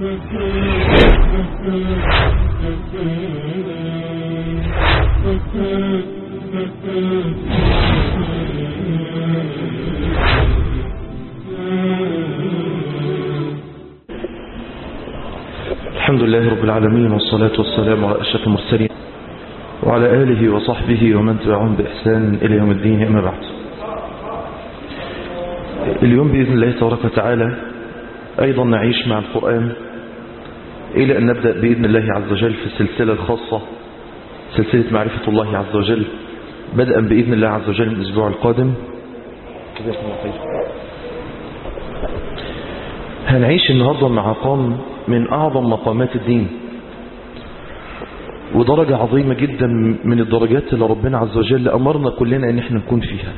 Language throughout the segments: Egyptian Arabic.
الحمد لله رب العالمين والصلاة والسلام على أشرف المرسلين وعلى آله وصحبه ومن تبعهم بإحسان إلى يوم الدين أما بعد اليوم بإذن الله تبارك وتعالى أيضا نعيش مع القرآن إلى أن نبدأ بإذن الله عز وجل في السلسلة الخاصة سلسلة معرفة الله عز وجل بدءا بإذن الله عز وجل من الأسبوع القادم هنعيش النهاردة مع مقام من أعظم مقامات الدين ودرجة عظيمة جدا من الدرجات اللي ربنا عز وجل أمرنا كلنا أن احنا نكون فيها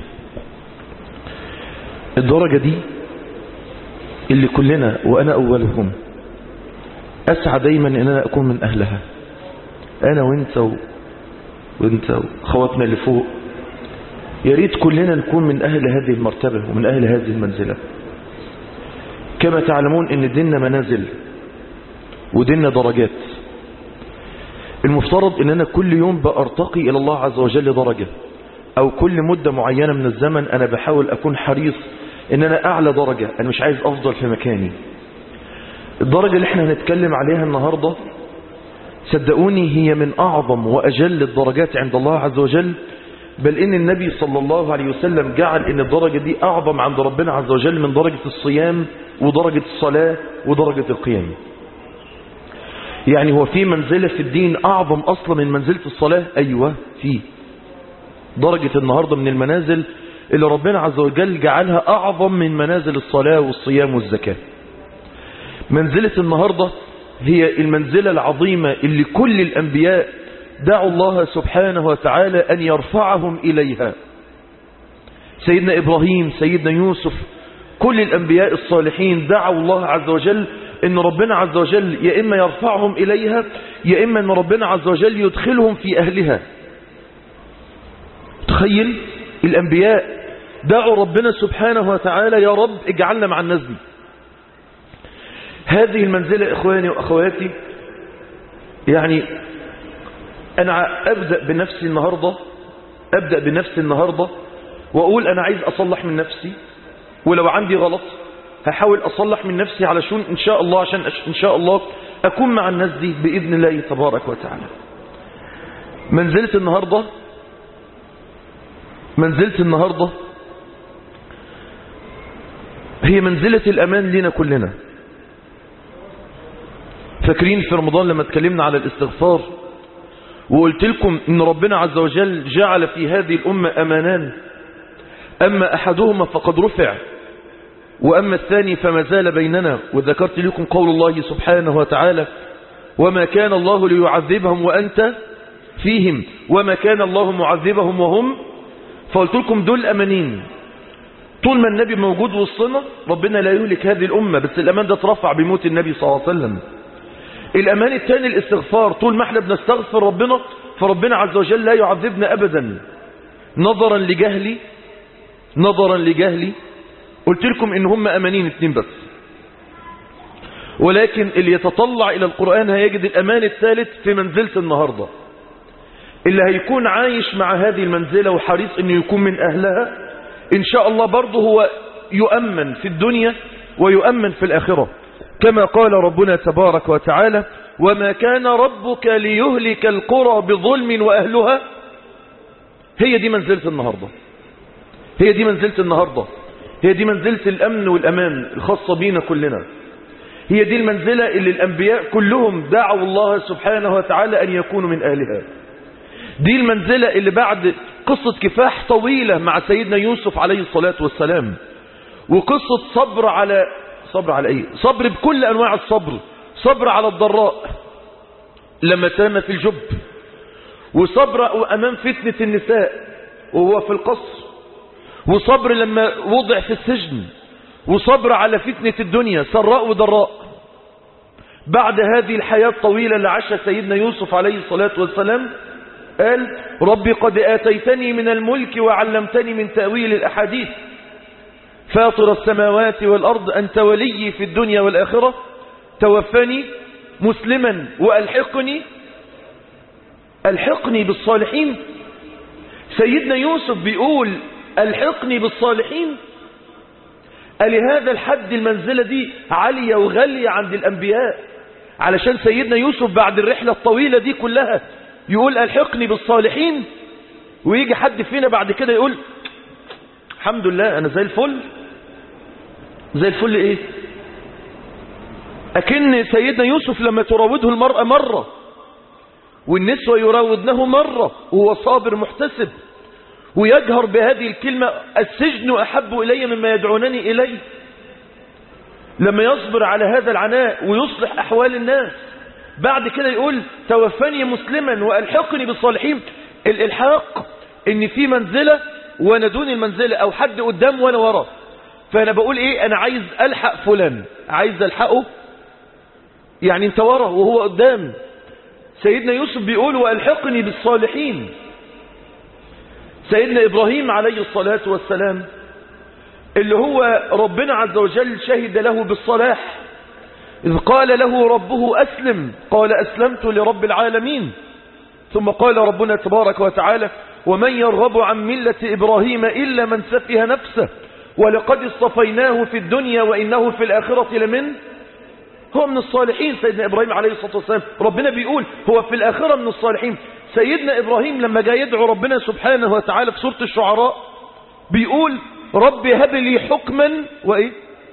الدرجة دي اللي كلنا وأنا أولهم أسعى دايما أن أنا أكون من أهلها أنا وإنت و... وإنت وخواتنا اللي فوق يا ريت كلنا نكون من أهل هذه المرتبة ومن أهل هذه المنزلة كما تعلمون أن ديننا منازل وديننا درجات المفترض أن أنا كل يوم بأرتقي إلى الله عز وجل درجة أو كل مدة معينة من الزمن أنا بحاول أكون حريص أن أنا أعلى درجة أنا مش عايز أفضل في مكاني الدرجة اللي احنا هنتكلم عليها النهاردة صدقوني هي من أعظم وأجل الدرجات عند الله عز وجل بل إن النبي صلى الله عليه وسلم جعل إن الدرجة دي أعظم عند ربنا عز وجل من درجة الصيام ودرجة الصلاة ودرجة القيام يعني هو في منزلة في الدين أعظم أصلا من منزلة الصلاة أيوة في درجة النهاردة من المنازل اللي ربنا عز وجل جعلها أعظم من منازل الصلاة والصيام والزكاة منزلة النهاردة هي المنزلة العظيمة اللي كل الأنبياء دعوا الله سبحانه وتعالى أن يرفعهم إليها سيدنا إبراهيم سيدنا يوسف كل الأنبياء الصالحين دعوا الله عز وجل ان ربنا عز وجل يا إما يرفعهم إليها يا إما أن ربنا عز وجل يدخلهم في أهلها تخيل الأنبياء دعوا ربنا سبحانه وتعالى يا رب اجعلنا مع الناس دي هذه المنزلة إخواني وأخواتي يعني أنا أبدأ بنفسي النهاردة أبدأ بنفسي النهاردة وأقول أنا عايز أصلح من نفسي ولو عندي غلط هحاول أصلح من نفسي علشان إن شاء الله عشان إن شاء الله أكون مع الناس دي بإذن الله تبارك وتعالى منزلة النهاردة منزلة النهاردة هي منزلة الأمان لنا كلنا فاكرين في رمضان لما اتكلمنا على الاستغفار وقلت لكم ان ربنا عز وجل جعل في هذه الأمة أمانان أما أحدهما فقد رفع وأما الثاني فما زال بيننا وذكرت لكم قول الله سبحانه وتعالى وما كان الله ليعذبهم وأنت فيهم وما كان الله معذبهم وهم فقلت لكم دول أمانين طول ما النبي موجود وسطنا ربنا لا يهلك هذه الأمة بس الأمان ده اترفع بموت النبي صلى الله عليه وسلم الأمان الثاني الاستغفار طول ما احنا بنستغفر ربنا فربنا عز وجل لا يعذبنا أبدا نظرا لجهلي نظرا لجهلي قلت لكم ان هم امانين اتنين بس ولكن اللي يتطلع الى القرآن هيجد الامان الثالث في منزلة النهاردة اللي هيكون عايش مع هذه المنزلة وحريص انه يكون من اهلها ان شاء الله برضه هو يؤمن في الدنيا ويؤمن في الاخرة كما قال ربنا تبارك وتعالى وما كان ربك ليهلك القرى بظلم واهلها هي دي منزلة النهاردة هي دي منزلة النهاردة هي دي منزلة الأمن والأمان الخاصة بينا كلنا هي دي المنزلة اللي الأنبياء كلهم دعوا الله سبحانه وتعالى أن يكونوا من أهلها دي المنزلة اللي بعد قصة كفاح طويلة مع سيدنا يوسف عليه الصلاة والسلام وقصة صبر على صبر على ايه صبر بكل أنواع الصبر صبر على الضراء لما تم في الجب وصبر أمام فتنة النساء وهو في القصر وصبر لما وضع في السجن وصبر على فتنة الدنيا سراء وضراء بعد هذه الحياة الطويلة اللي عاشها سيدنا يوسف عليه الصلاة والسلام قال ربي قد آتيتني من الملك وعلمتني من تأويل الأحاديث فاطر السماوات والأرض أنت ولي في الدنيا والآخرة توفني مسلما وألحقني ألحقني بالصالحين سيدنا يوسف بيقول ألحقني بالصالحين ألهذا الحد المنزلة دي عالية وغالية عند الأنبياء علشان سيدنا يوسف بعد الرحلة الطويلة دي كلها يقول ألحقني بالصالحين ويجي حد فينا بعد كده يقول الحمد لله أنا زي الفل زي الفل إيه أكن سيدنا يوسف لما تراوده المرأة مرة والنسوة يراودنه مرة وهو صابر محتسب ويجهر بهذه الكلمة السجن أحب إلي مما يدعونني إليه لما يصبر على هذا العناء ويصلح أحوال الناس بعد كده يقول توفني مسلما وألحقني بالصالحين الإلحاق إن في منزلة وأنا دون المنزلة أو حد قدام وأنا ورا فأنا بقول إيه أنا عايز ألحق فلان عايز ألحقه يعني انت ورا وهو قدام سيدنا يوسف بيقول وألحقني بالصالحين سيدنا إبراهيم عليه الصلاة والسلام اللي هو ربنا عز وجل شهد له بالصلاح إذ قال له ربه أسلم قال أسلمت لرب العالمين ثم قال ربنا تبارك وتعالى ومن يرغب عن ملة إبراهيم إلا من سفه نفسه ولقد اصطفيناه في الدنيا وإنه في الآخرة لمن هو من الصالحين سيدنا إبراهيم عليه الصلاة والسلام ربنا بيقول هو في الآخرة من الصالحين سيدنا إبراهيم لما جاء يدعو ربنا سبحانه وتعالى في سورة الشعراء بيقول رب هب لي حكما وإيه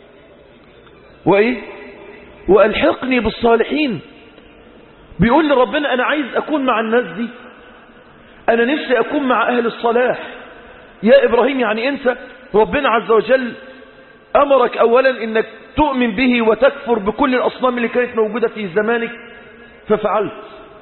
وإيه وألحقني بالصالحين بيقول لربنا أنا عايز أكون مع الناس دي أنا نفسي أكون مع أهل الصلاح يا إبراهيم يعني أنت ربنا عز وجل أمرك أولا أنك تؤمن به وتكفر بكل الأصنام اللي كانت موجودة في زمانك ففعلت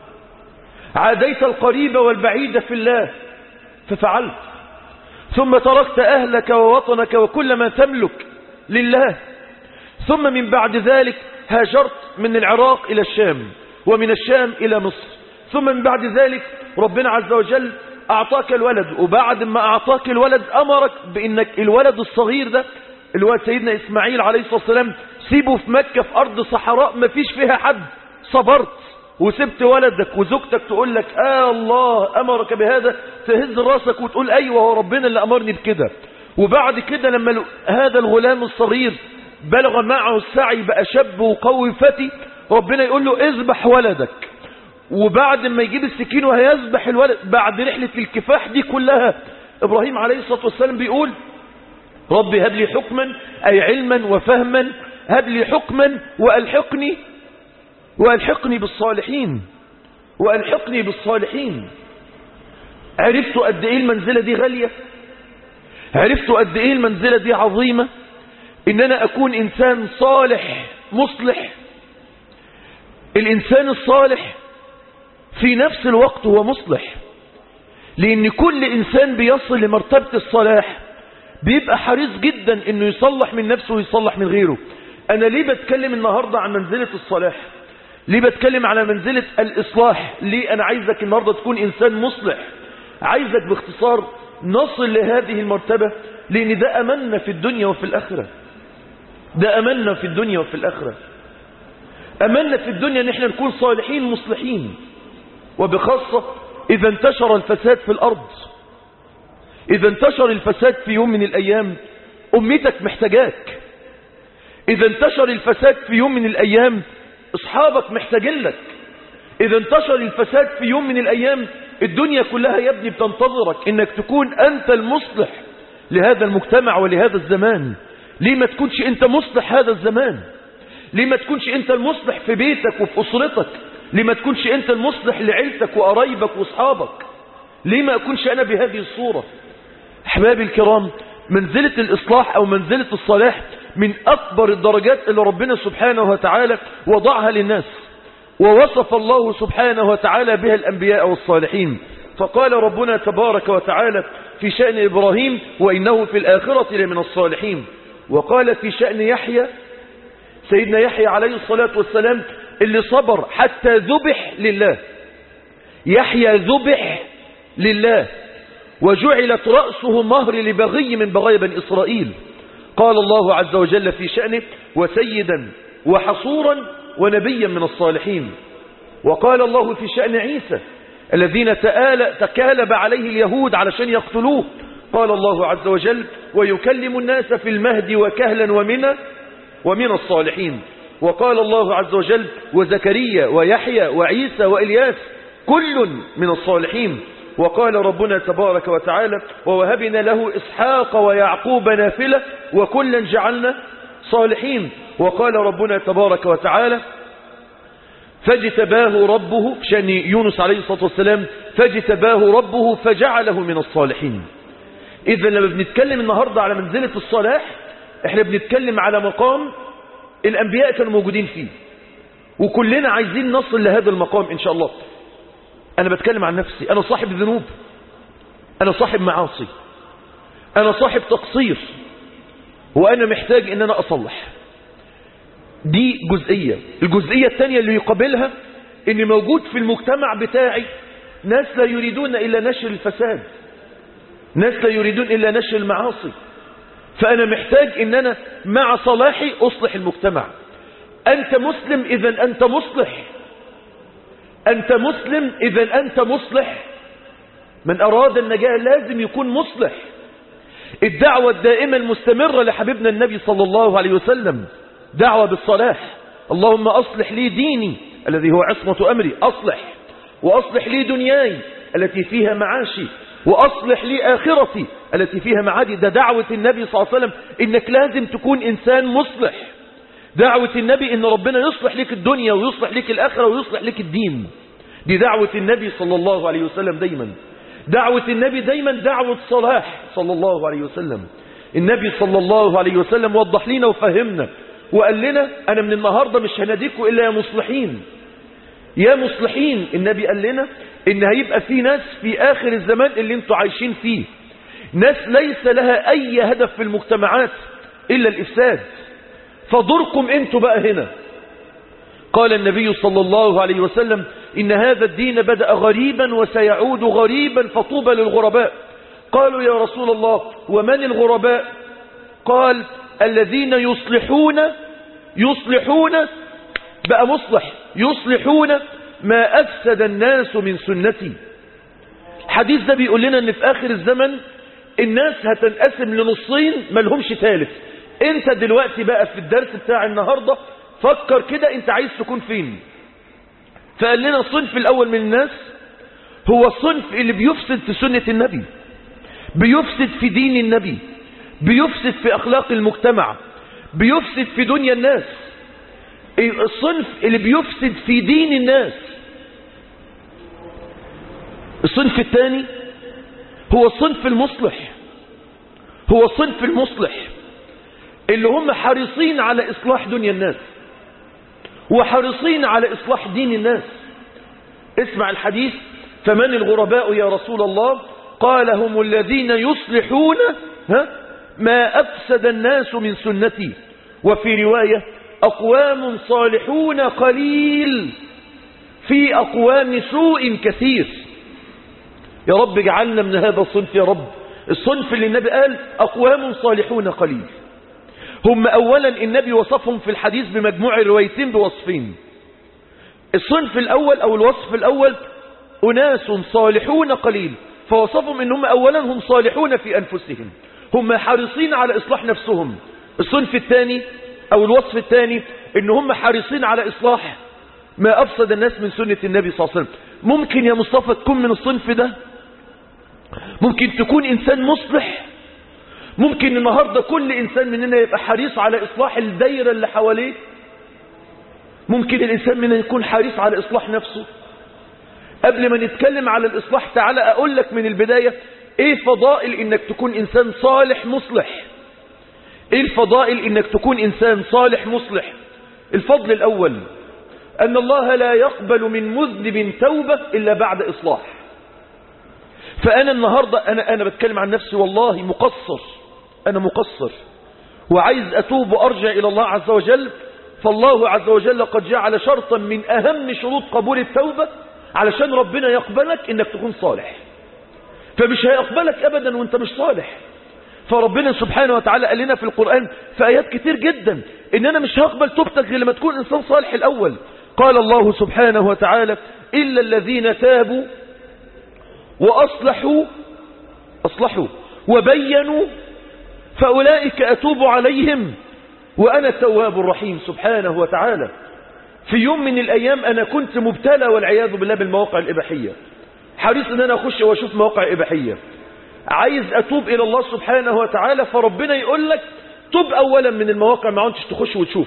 عاديت القريب والبعيد في الله ففعلت ثم تركت أهلك ووطنك وكل ما تملك لله ثم من بعد ذلك هاجرت من العراق إلى الشام ومن الشام إلى مصر ثم من بعد ذلك ربنا عز وجل أعطاك الولد وبعد ما أعطاك الولد أمرك بأنك الولد الصغير ده اللي هو سيدنا إسماعيل عليه الصلاة والسلام سيبه في مكة في أرض صحراء ما فيش فيها حد صبرت وسبت ولدك وزوجتك تقول لك آه الله أمرك بهذا تهز راسك وتقول أيوة هو ربنا اللي أمرني بكده وبعد كده لما هذا الغلام الصغير بلغ معه السعي بقى شاب وقوي فتي ربنا يقول له اذبح ولدك وبعد ما يجيب السكين وهيذبح الولد بعد رحلة الكفاح دي كلها إبراهيم عليه الصلاة والسلام بيقول ربي هب لي حكما أي علما وفهما هب لي حكما وألحقني وألحقني بالصالحين وألحقني بالصالحين عرفت قد إيه المنزلة دي غالية عرفت قد إيه المنزلة دي عظيمة إن أنا أكون إنسان صالح مصلح الإنسان الصالح في نفس الوقت هو مصلح لأن كل إنسان بيصل لمرتبة الصلاح بيبقى حريص جدا انه يصلح من نفسه ويصلح من غيره انا ليه بتكلم النهاردة عن منزلة الصلاح ليه بتكلم على منزلة الاصلاح ليه انا عايزك النهاردة تكون انسان مصلح عايزك باختصار نصل لهذه المرتبة لان ده املنا في الدنيا وفي الاخرة ده املنا في الدنيا وفي الاخرة املنا في الدنيا ان احنا نكون صالحين مصلحين وبخاصة اذا انتشر الفساد في الارض إذا انتشر الفساد في يوم من الأيام أمتك محتاجاك إذا انتشر الفساد في يوم من الأيام أصحابك محتاجين لك إذا انتشر الفساد في يوم من الأيام الدنيا كلها يا ابني بتنتظرك إنك تكون أنت المصلح لهذا المجتمع ولهذا الزمان ليه ما تكونش أنت مصلح هذا الزمان ليه ما تكونش أنت المصلح في بيتك وفي أسرتك ليه ما تكونش أنت المصلح لعيلتك وقرايبك وأصحابك ليه ما أكونش أنا بهذه الصورة أحبابي الكرام منزلة الإصلاح أو منزلة الصلاح من أكبر الدرجات اللي ربنا سبحانه وتعالى وضعها للناس ووصف الله سبحانه وتعالى بها الأنبياء والصالحين فقال ربنا تبارك وتعالى في شأن إبراهيم وإنه في الآخرة لمن الصالحين وقال في شأن يحيى سيدنا يحيى عليه الصلاة والسلام اللي صبر حتى ذبح لله يحيى ذبح لله وجعلت رأسه مهر لبغي من بغي بني إسرائيل قال الله عز وجل في شأنه وسيدا وحصورا ونبيا من الصالحين وقال الله في شأن عيسى الذين تآل تكالب عليه اليهود علشان يقتلوه قال الله عز وجل ويكلم الناس في المهد وكهلا ومن ومن الصالحين وقال الله عز وجل وزكريا ويحيى وعيسى وإلياس كل من الصالحين وقال ربنا تبارك وتعالى ووهبنا له إسحاق ويعقوب نافلة وكلا جعلنا صالحين وقال ربنا تبارك وتعالى فاجتباه ربه شأن يونس عليه الصلاة والسلام فاجتباه ربه فجعله من الصالحين إذا لما بنتكلم النهاردة على منزلة الصلاح احنا بنتكلم على مقام الأنبياء كانوا موجودين فيه وكلنا عايزين نصل لهذا المقام إن شاء الله أنا بتكلم عن نفسي أنا صاحب ذنوب أنا صاحب معاصي أنا صاحب تقصير وأنا محتاج إن أنا أصلح دي جزئية الجزئية الثانية اللي يقابلها إن موجود في المجتمع بتاعي ناس لا يريدون إلا نشر الفساد ناس لا يريدون إلا نشر المعاصي فأنا محتاج إن أنا مع صلاحي أصلح المجتمع أنت مسلم إذا أنت مصلح أنت مسلم إذا أنت مصلح من أراد النجاة لازم يكون مصلح الدعوة الدائمة المستمرة لحبيبنا النبي صلى الله عليه وسلم دعوة بالصلاح اللهم أصلح لي ديني الذي هو عصمة أمري أصلح وأصلح لي دنياي التي فيها معاشي وأصلح لي آخرتي التي فيها معادي ده دعوة النبي صلى الله عليه وسلم إنك لازم تكون إنسان مصلح دعوة النبي إن ربنا يصلح لك الدنيا ويصلح لك الآخرة ويصلح لك الدين دي دعوة النبي صلى الله عليه وسلم دايما دعوة النبي دايما دعوة صلاح صلى الله عليه وسلم النبي صلى الله عليه وسلم وضح لنا وفهمنا وقال لنا أنا من النهاردة مش هناديكم إلا يا مصلحين يا مصلحين النبي قال لنا إن هيبقى في ناس في آخر الزمان اللي انتوا عايشين فيه ناس ليس لها أي هدف في المجتمعات إلا الإفساد فدوركم انتوا بقى هنا قال النبي صلى الله عليه وسلم إن هذا الدين بدأ غريبا وسيعود غريبا فطوبى للغرباء قالوا يا رسول الله ومن الغرباء قال الذين يصلحون يصلحون بقى مصلح يصلحون ما أفسد الناس من سنتي الحديث ده بيقول لنا ان في آخر الزمن الناس هتنقسم لنصين ملهمش ثالث انت دلوقتي بقى في الدرس بتاع النهاردة فكر كده انت عايز تكون فين فقال لنا الصنف الاول من الناس هو الصنف اللي بيفسد في سنة النبي بيفسد في دين النبي بيفسد في اخلاق المجتمع بيفسد في دنيا الناس الصنف اللي بيفسد في دين الناس الصنف الثاني هو الصنف المصلح هو الصنف المصلح اللي هم حريصين على إصلاح دنيا الناس وحريصين على إصلاح دين الناس اسمع الحديث فمن الغرباء يا رسول الله قال هم الذين يصلحون ها ما أفسد الناس من سنتي وفي رواية أقوام صالحون قليل في أقوام سوء كثير يا رب اجعلنا من هذا الصنف يا رب الصنف اللي النبي قال أقوام صالحون قليل هم أولا النبي وصفهم في الحديث بمجموع روايتين بوصفين الصنف الأول أو الوصف الأول أناس صالحون قليل فوصفهم إنهم أولا هم صالحون في أنفسهم هم حريصين على إصلاح نفسهم الصنف الثاني أو الوصف الثاني إن هم حريصين على إصلاح ما أفسد الناس من سنة النبي صلى الله عليه وسلم ممكن يا مصطفى تكون من الصنف ده ممكن تكون إنسان مصلح ممكن النهاردة كل إنسان مننا يبقى حريص على إصلاح الدايرة اللي حواليه ممكن الإنسان مننا يكون حريص على إصلاح نفسه قبل ما نتكلم على الإصلاح تعالى أقول لك من البداية إيه فضائل إنك تكون إنسان صالح مصلح إيه الفضائل إنك تكون إنسان صالح مصلح الفضل الأول أن الله لا يقبل من مذنب توبة إلا بعد إصلاح فأنا النهاردة أنا, أنا بتكلم عن نفسي والله مقصر أنا مقصر وعايز أتوب وأرجع إلى الله عز وجل فالله عز وجل قد جعل شرطا من أهم شروط قبول التوبة علشان ربنا يقبلك إنك تكون صالح فمش هيقبلك أبدا وانت مش صالح فربنا سبحانه وتعالى قال لنا في القرآن في آيات كتير جدا إن أنا مش هقبل توبتك غير لما تكون إنسان صالح الأول قال الله سبحانه وتعالى إلا الذين تابوا وأصلحوا أصلحوا وبينوا فأولئك أتوب عليهم وأنا التواب الرحيم سبحانه وتعالى في يوم من الأيام أنا كنت مبتلى والعياذ بالله بالمواقع الإباحية حريص أن أنا أخش وأشوف مواقع إباحية عايز أتوب إلى الله سبحانه وتعالى فربنا يقول لك توب أولا من المواقع ما عندش تخش وتشوف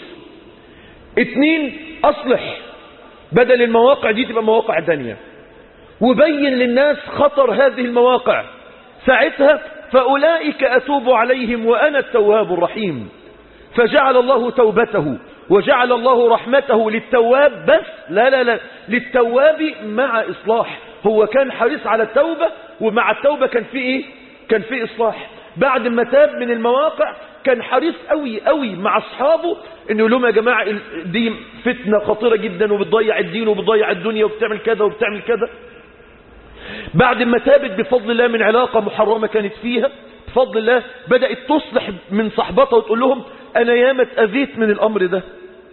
اتنين أصلح بدل المواقع دي تبقى مواقع دانية وبين للناس خطر هذه المواقع ساعتها فأولئك أتوب عليهم وأنا التواب الرحيم فجعل الله توبته وجعل الله رحمته للتواب بس لا لا لا للتواب مع إصلاح هو كان حريص على التوبة ومع التوبة كان في إيه كان في إصلاح بعد ما تاب من المواقع كان حريص قوي قوي مع أصحابه إنه يقول لهم يا جماعة دي فتنة خطيرة جدا وبتضيع الدين وبتضيع الدنيا وبتعمل كذا وبتعمل كذا بعد ما تابت بفضل الله من علاقة محرمة كانت فيها بفضل الله بدأت تصلح من صحبتها وتقول لهم أنا ياما اتأذيت من الأمر ده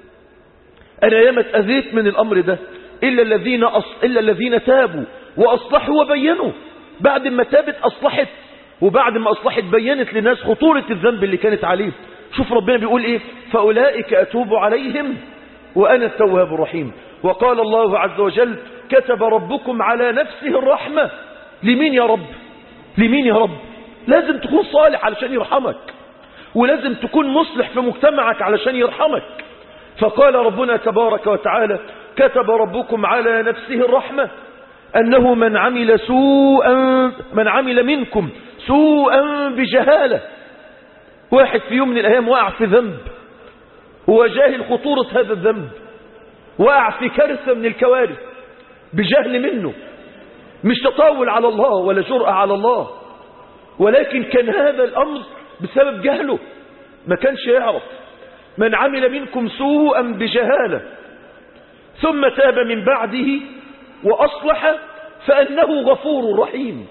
أنا ياما اتأذيت من الأمر ده إلا الذين, أص... إلا الذين تابوا وأصلحوا وبينوا بعد ما تابت أصلحت وبعد ما أصلحت بينت للناس خطورة الذنب اللي كانت عليه شوف ربنا بيقول إيه فأولئك أتوب عليهم وأنا التواب الرحيم وقال الله عز وجل كتب ربكم على نفسه الرحمة لمين يا رب لمين يا رب لازم تكون صالح علشان يرحمك ولازم تكون مصلح في مجتمعك علشان يرحمك فقال ربنا تبارك وتعالى كتب ربكم على نفسه الرحمة أنه من عمل سوءا من عمل منكم سوءا بجهالة واحد في يوم من الأيام وقع في ذنب هو جاهل خطورة هذا الذنب وقع في كارثة من الكوارث بجهل منه مش تطاول على الله ولا جرأة على الله ولكن كان هذا الأمر بسبب جهله ما كانش يعرف من عمل منكم سوءا بجهالة ثم تاب من بعده وأصلح فأنه غفور رحيم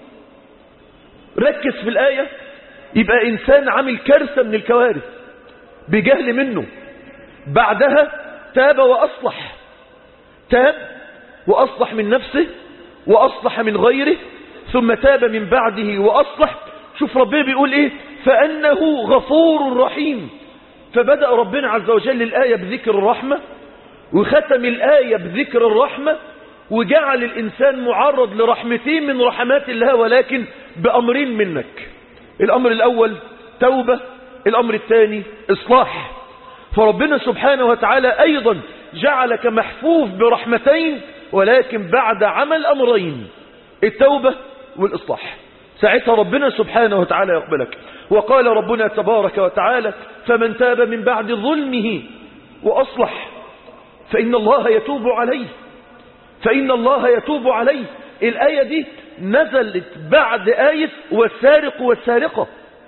ركز في الآية يبقى إنسان عمل كارثة من الكوارث بجهل منه بعدها تاب وأصلح تاب وأصلح من نفسه وأصلح من غيره ثم تاب من بعده وأصلح شوف ربنا بيقول إيه فأنه غفور رحيم فبدأ ربنا عز وجل الآية بذكر الرحمة وختم الآية بذكر الرحمة وجعل الإنسان معرض لرحمتين من رحمات الله ولكن بأمرين منك الأمر الأول توبة الأمر الثاني إصلاح فربنا سبحانه وتعالى أيضا جعلك محفوف برحمتين ولكن بعد عمل أمرين التوبة والإصلاح ساعتها ربنا سبحانه وتعالى يقبلك وقال ربنا تبارك وتعالى فمن تاب من بعد ظلمه وأصلح فإن الله يتوب عليه فإن الله يتوب عليه الآية دي نزلت بعد آية والسارق والسارقة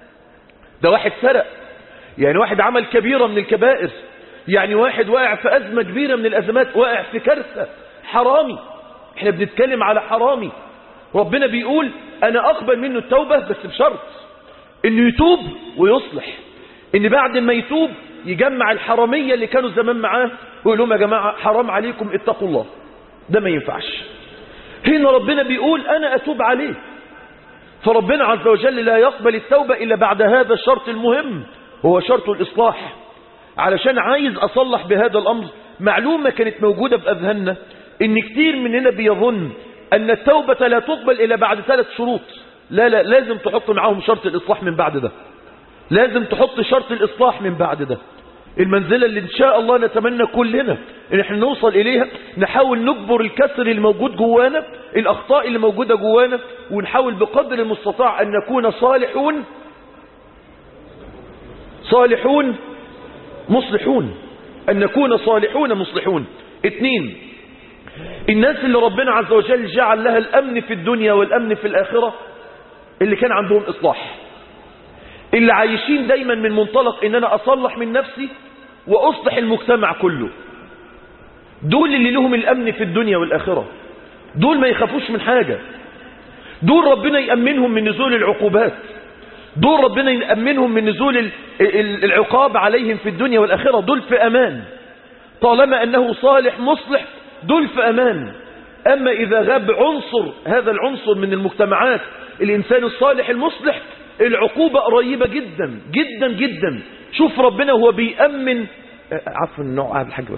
ده واحد سرق يعني واحد عمل كبيرة من الكبائر يعني واحد واقع في أزمة كبيرة من الأزمات واقع في كارثة حرامي احنا بنتكلم على حرامي ربنا بيقول أنا أقبل منه التوبة بس بشرط انه يتوب ويصلح ان بعد ما يتوب يجمع الحرامية اللي كانوا زمان معاه ويقول لهم يا جماعة حرام عليكم اتقوا الله ده ما ينفعش هنا ربنا بيقول أنا أتوب عليه فربنا عز وجل لا يقبل التوبة إلا بعد هذا الشرط المهم هو شرط الإصلاح علشان عايز أصلح بهذا الأمر معلومة كانت موجودة في أذهاننا إن كتير مننا بيظن أن التوبة لا تقبل إلا بعد ثلاث شروط لا لا لازم تحط معاهم شرط الإصلاح من بعد ده لازم تحط شرط الإصلاح من بعد ده المنزلة اللي إن شاء الله نتمنى كلنا إن احنا نوصل إليها نحاول نجبر الكسر اللي موجود جوانا الأخطاء اللي موجودة جوانا ونحاول بقدر المستطاع أن نكون صالحون صالحون مصلحون أن نكون صالحون مصلحون اثنين الناس اللي ربنا عز وجل جعل لها الأمن في الدنيا والأمن في الآخرة اللي كان عندهم إصلاح اللي عايشين دايما من منطلق ان انا اصلح من نفسي واصلح المجتمع كله دول اللي لهم الامن في الدنيا والاخرة دول ما يخافوش من حاجة دول ربنا يأمنهم من نزول العقوبات دول ربنا يأمنهم من نزول ال- ال- العقاب عليهم في الدنيا والآخرة دول في أمان طالما أنه صالح مصلح دول في أمان أما إذا غاب عنصر هذا العنصر من المجتمعات الإنسان الصالح المصلح العقوبة قريبة جدا جدا جدا شوف ربنا هو بيأمن آه، عفوا النوع عاد الحاج بس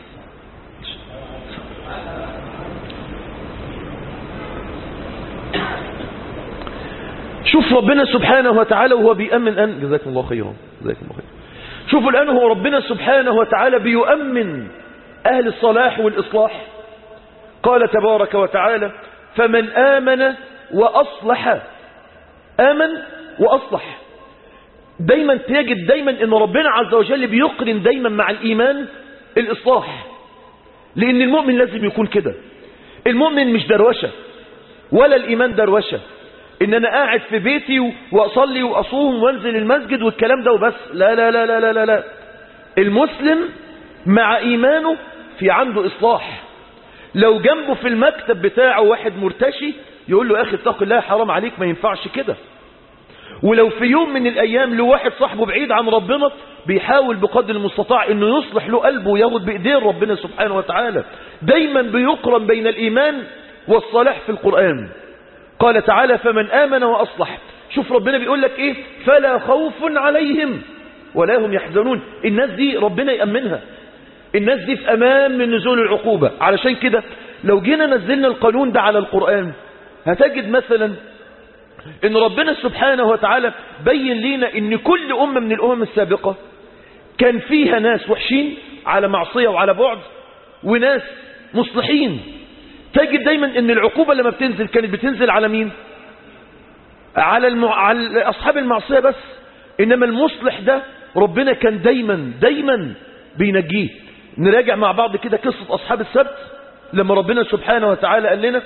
شوف ربنا سبحانه وتعالى وهو بيأمن أن جزاكم الله خيرا جزاكم الله خيرا شوفوا الآن هو ربنا سبحانه وتعالى بيؤمن أهل الصلاح والإصلاح قال تبارك وتعالى فمن آمن وأصلح آمن وأصلح دايما تجد دايما ان ربنا عز وجل بيقرن دايما مع الإيمان الإصلاح لأن المؤمن لازم يكون كده المؤمن مش دروشة ولا الإيمان دروشة إن أنا قاعد في بيتي وأصلي وأصوم وانزل المسجد والكلام ده وبس لا لا لا لا لا لا, لا. المسلم مع إيمانه في عنده إصلاح لو جنبه في المكتب بتاعه واحد مرتشي يقول له يا أخي اتق الله حرام عليك ما ينفعش كده ولو في يوم من الأيام له واحد صاحبه بعيد عن ربنا بيحاول بقدر المستطاع انه يصلح له قلبه وياخد بايدين ربنا سبحانه وتعالى دايما بيقرن بين الإيمان والصلاح في القرآن قال تعالى فمن آمن وأصلح شوف ربنا بيقول لك ايه فلا خوف عليهم ولا هم يحزنون الناس دي ربنا يأمنها الناس دي في أمان من نزول العقوبة علشان كده لو جينا نزلنا القانون ده على القرآن هتجد مثلا ان ربنا سبحانه وتعالى بين لينا ان كل أمة من الأمم السابقة كان فيها ناس وحشين على معصية وعلى بعد وناس مصلحين تجد دايما ان العقوبة لما بتنزل كانت بتنزل على مين على, المع... على أصحاب المعصية بس إنما المصلح ده ربنا كان دايما دايما بينجيه نراجع مع بعض كده قصة أصحاب السبت لما ربنا سبحانه وتعالى قال لنا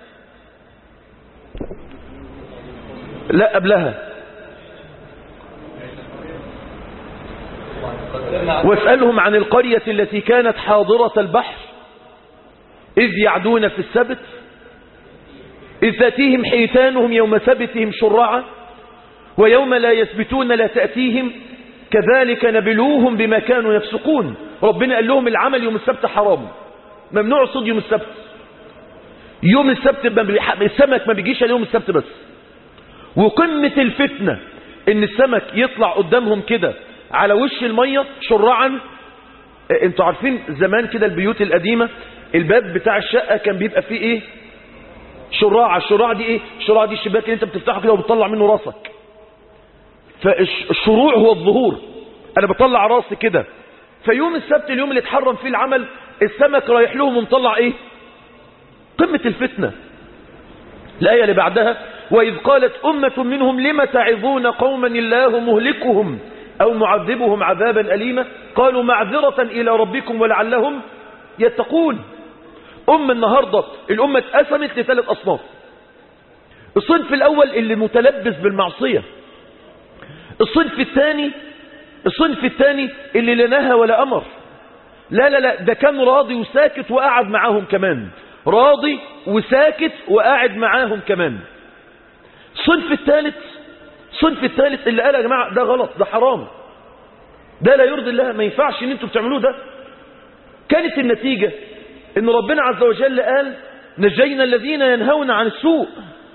لا قبلها واسألهم عن القرية التي كانت حاضرة البحر إذ يعدون في السبت إذ تأتيهم حيتانهم يوم سبتهم شرعا ويوم لا يثبتون لا تأتيهم كذلك نبلوهم بما كانوا يفسقون ربنا قال لهم العمل يوم السبت حرام ممنوع صد يوم السبت يوم السبت ما بيح- السمك ما بيجيش على يوم السبت بس وقمة الفتنة ان السمك يطلع قدامهم كده على وش المية شرعا اه، انتوا عارفين زمان كده البيوت القديمة الباب بتاع الشقة كان بيبقى فيه ايه شراعة الشراعة دي ايه الشراعة دي الشباك اللي انت بتفتحه كده وبتطلع منه راسك فالشروع هو الظهور انا بطلع راسي كده فيوم السبت اليوم اللي اتحرم فيه العمل السمك رايح لهم ومطلع ايه قمة الفتنة الآية اللي بعدها وإذ قالت أمة منهم لم تعظون قوما الله مهلكهم أو معذبهم عذابا أليما قالوا معذرة إلى ربكم ولعلهم يتقون أمة النهاردة الأمة اتقسمت لثلاث أصناف الصنف الأول اللي متلبس بالمعصية الصنف الثاني الصنف الثاني اللي لا نهى ولا أمر لا لا لا ده كان راضي وساكت وقعد معاهم كمان راضي وساكت وقاعد معاهم كمان الصنف الثالث الصنف الثالث اللي قال يا جماعة ده غلط ده حرام ده لا يرضي الله ما ينفعش ان انتوا بتعملوه ده كانت النتيجة ان ربنا عز وجل قال نجينا الذين ينهون عن السوء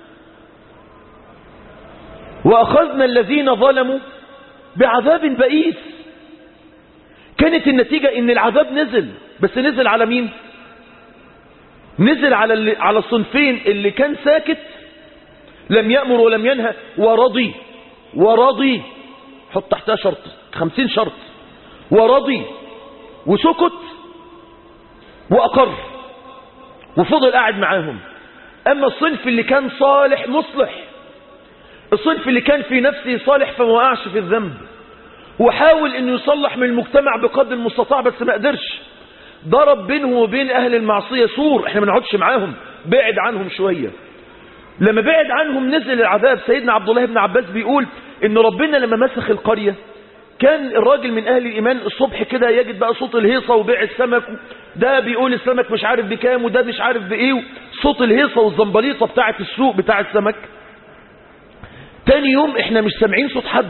وأخذنا الذين ظلموا بعذاب بئيس كانت النتيجة ان العذاب نزل بس نزل على مين نزل على اللي على الصنفين اللي كان ساكت لم يأمر ولم ينهى ورضي ورضي حط تحتها شرط خمسين شرط ورضي وسكت وأقر وفضل قاعد معاهم أما الصنف اللي كان صالح مصلح الصنف اللي كان في نفسه صالح فما وقعش في الذنب وحاول انه يصلح من المجتمع بقدر المستطاع بس ما قدرش ضرب بينه وبين اهل المعصية سور احنا ما نقعدش معاهم بعد عنهم شوية لما بعد عنهم نزل العذاب سيدنا عبد الله بن عباس بيقول ان ربنا لما مسخ القرية كان الراجل من اهل الايمان الصبح كده يجد بقى صوت الهيصة وبيع السمك ده بيقول السمك مش عارف بكام وده مش عارف بايه صوت الهيصة والزنبليطة بتاعة السوق بتاع السمك تاني يوم احنا مش سامعين صوت حد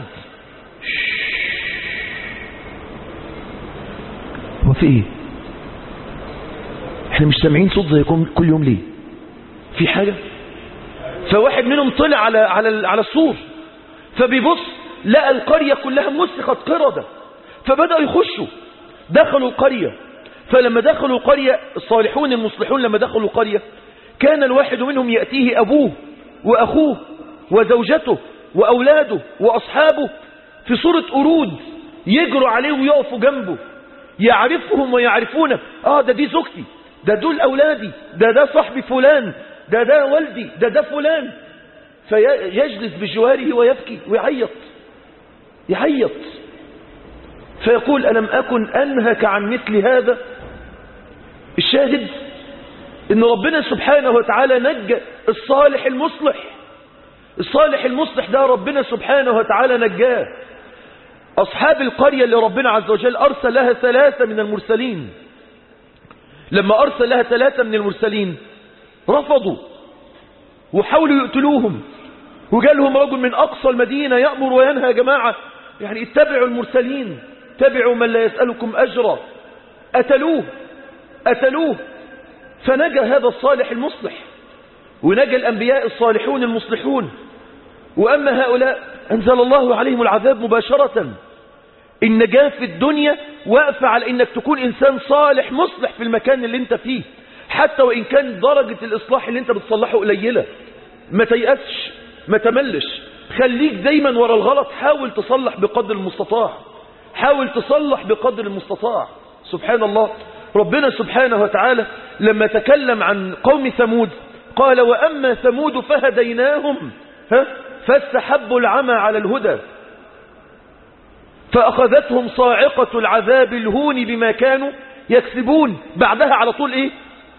هو في ايه احنا مش سامعين صوت زي كل يوم ليه في حاجة فواحد منهم طلع على على على السور فبيبص لقى القرية كلها مسخت قردة فبدأوا يخشوا دخلوا القرية فلما دخلوا القرية الصالحون المصلحون لما دخلوا القرية كان الواحد منهم يأتيه أبوه وأخوه وزوجته وأولاده وأصحابه في صورة قرود يجروا عليه ويقفوا جنبه يعرفهم ويعرفونه آه ده دي زوجتي ده دول أولادي ده ده صاحبي فلان ده ده والدي ده ده فلان فيجلس بجواره ويبكي ويعيط يعيط فيقول ألم أكن أنهك عن مثل هذا الشاهد إن ربنا سبحانه وتعالى نجى الصالح المصلح الصالح المصلح ده ربنا سبحانه وتعالى نجاه أصحاب القرية اللي ربنا عز وجل أرسل لها ثلاثة من المرسلين لما أرسل لها ثلاثة من المرسلين رفضوا وحاولوا يقتلوهم وجالهم رجل من أقصى المدينة يأمر وينهى يا جماعة يعني اتبعوا المرسلين اتبعوا من لا يسألكم أجرا أتلوه أتلوه فنجى هذا الصالح المصلح ونجى الأنبياء الصالحون المصلحون وأما هؤلاء أنزل الله عليهم العذاب مباشرة النجاة في الدنيا واقفة على إنك تكون إنسان صالح مصلح في المكان اللي انت فيه حتى وإن كان درجة الإصلاح اللي انت بتصلحه قليلة ما تيأسش ما تملش خليك دايما ورا الغلط حاول تصلح بقدر المستطاع حاول تصلح بقدر المستطاع سبحان الله ربنا سبحانه وتعالى لما تكلم عن قوم ثمود قال وأما ثمود فهديناهم ها فاستحبوا العمى على الهدى فأخذتهم صاعقة العذاب الهون بما كانوا يكسبون بعدها على طول إيه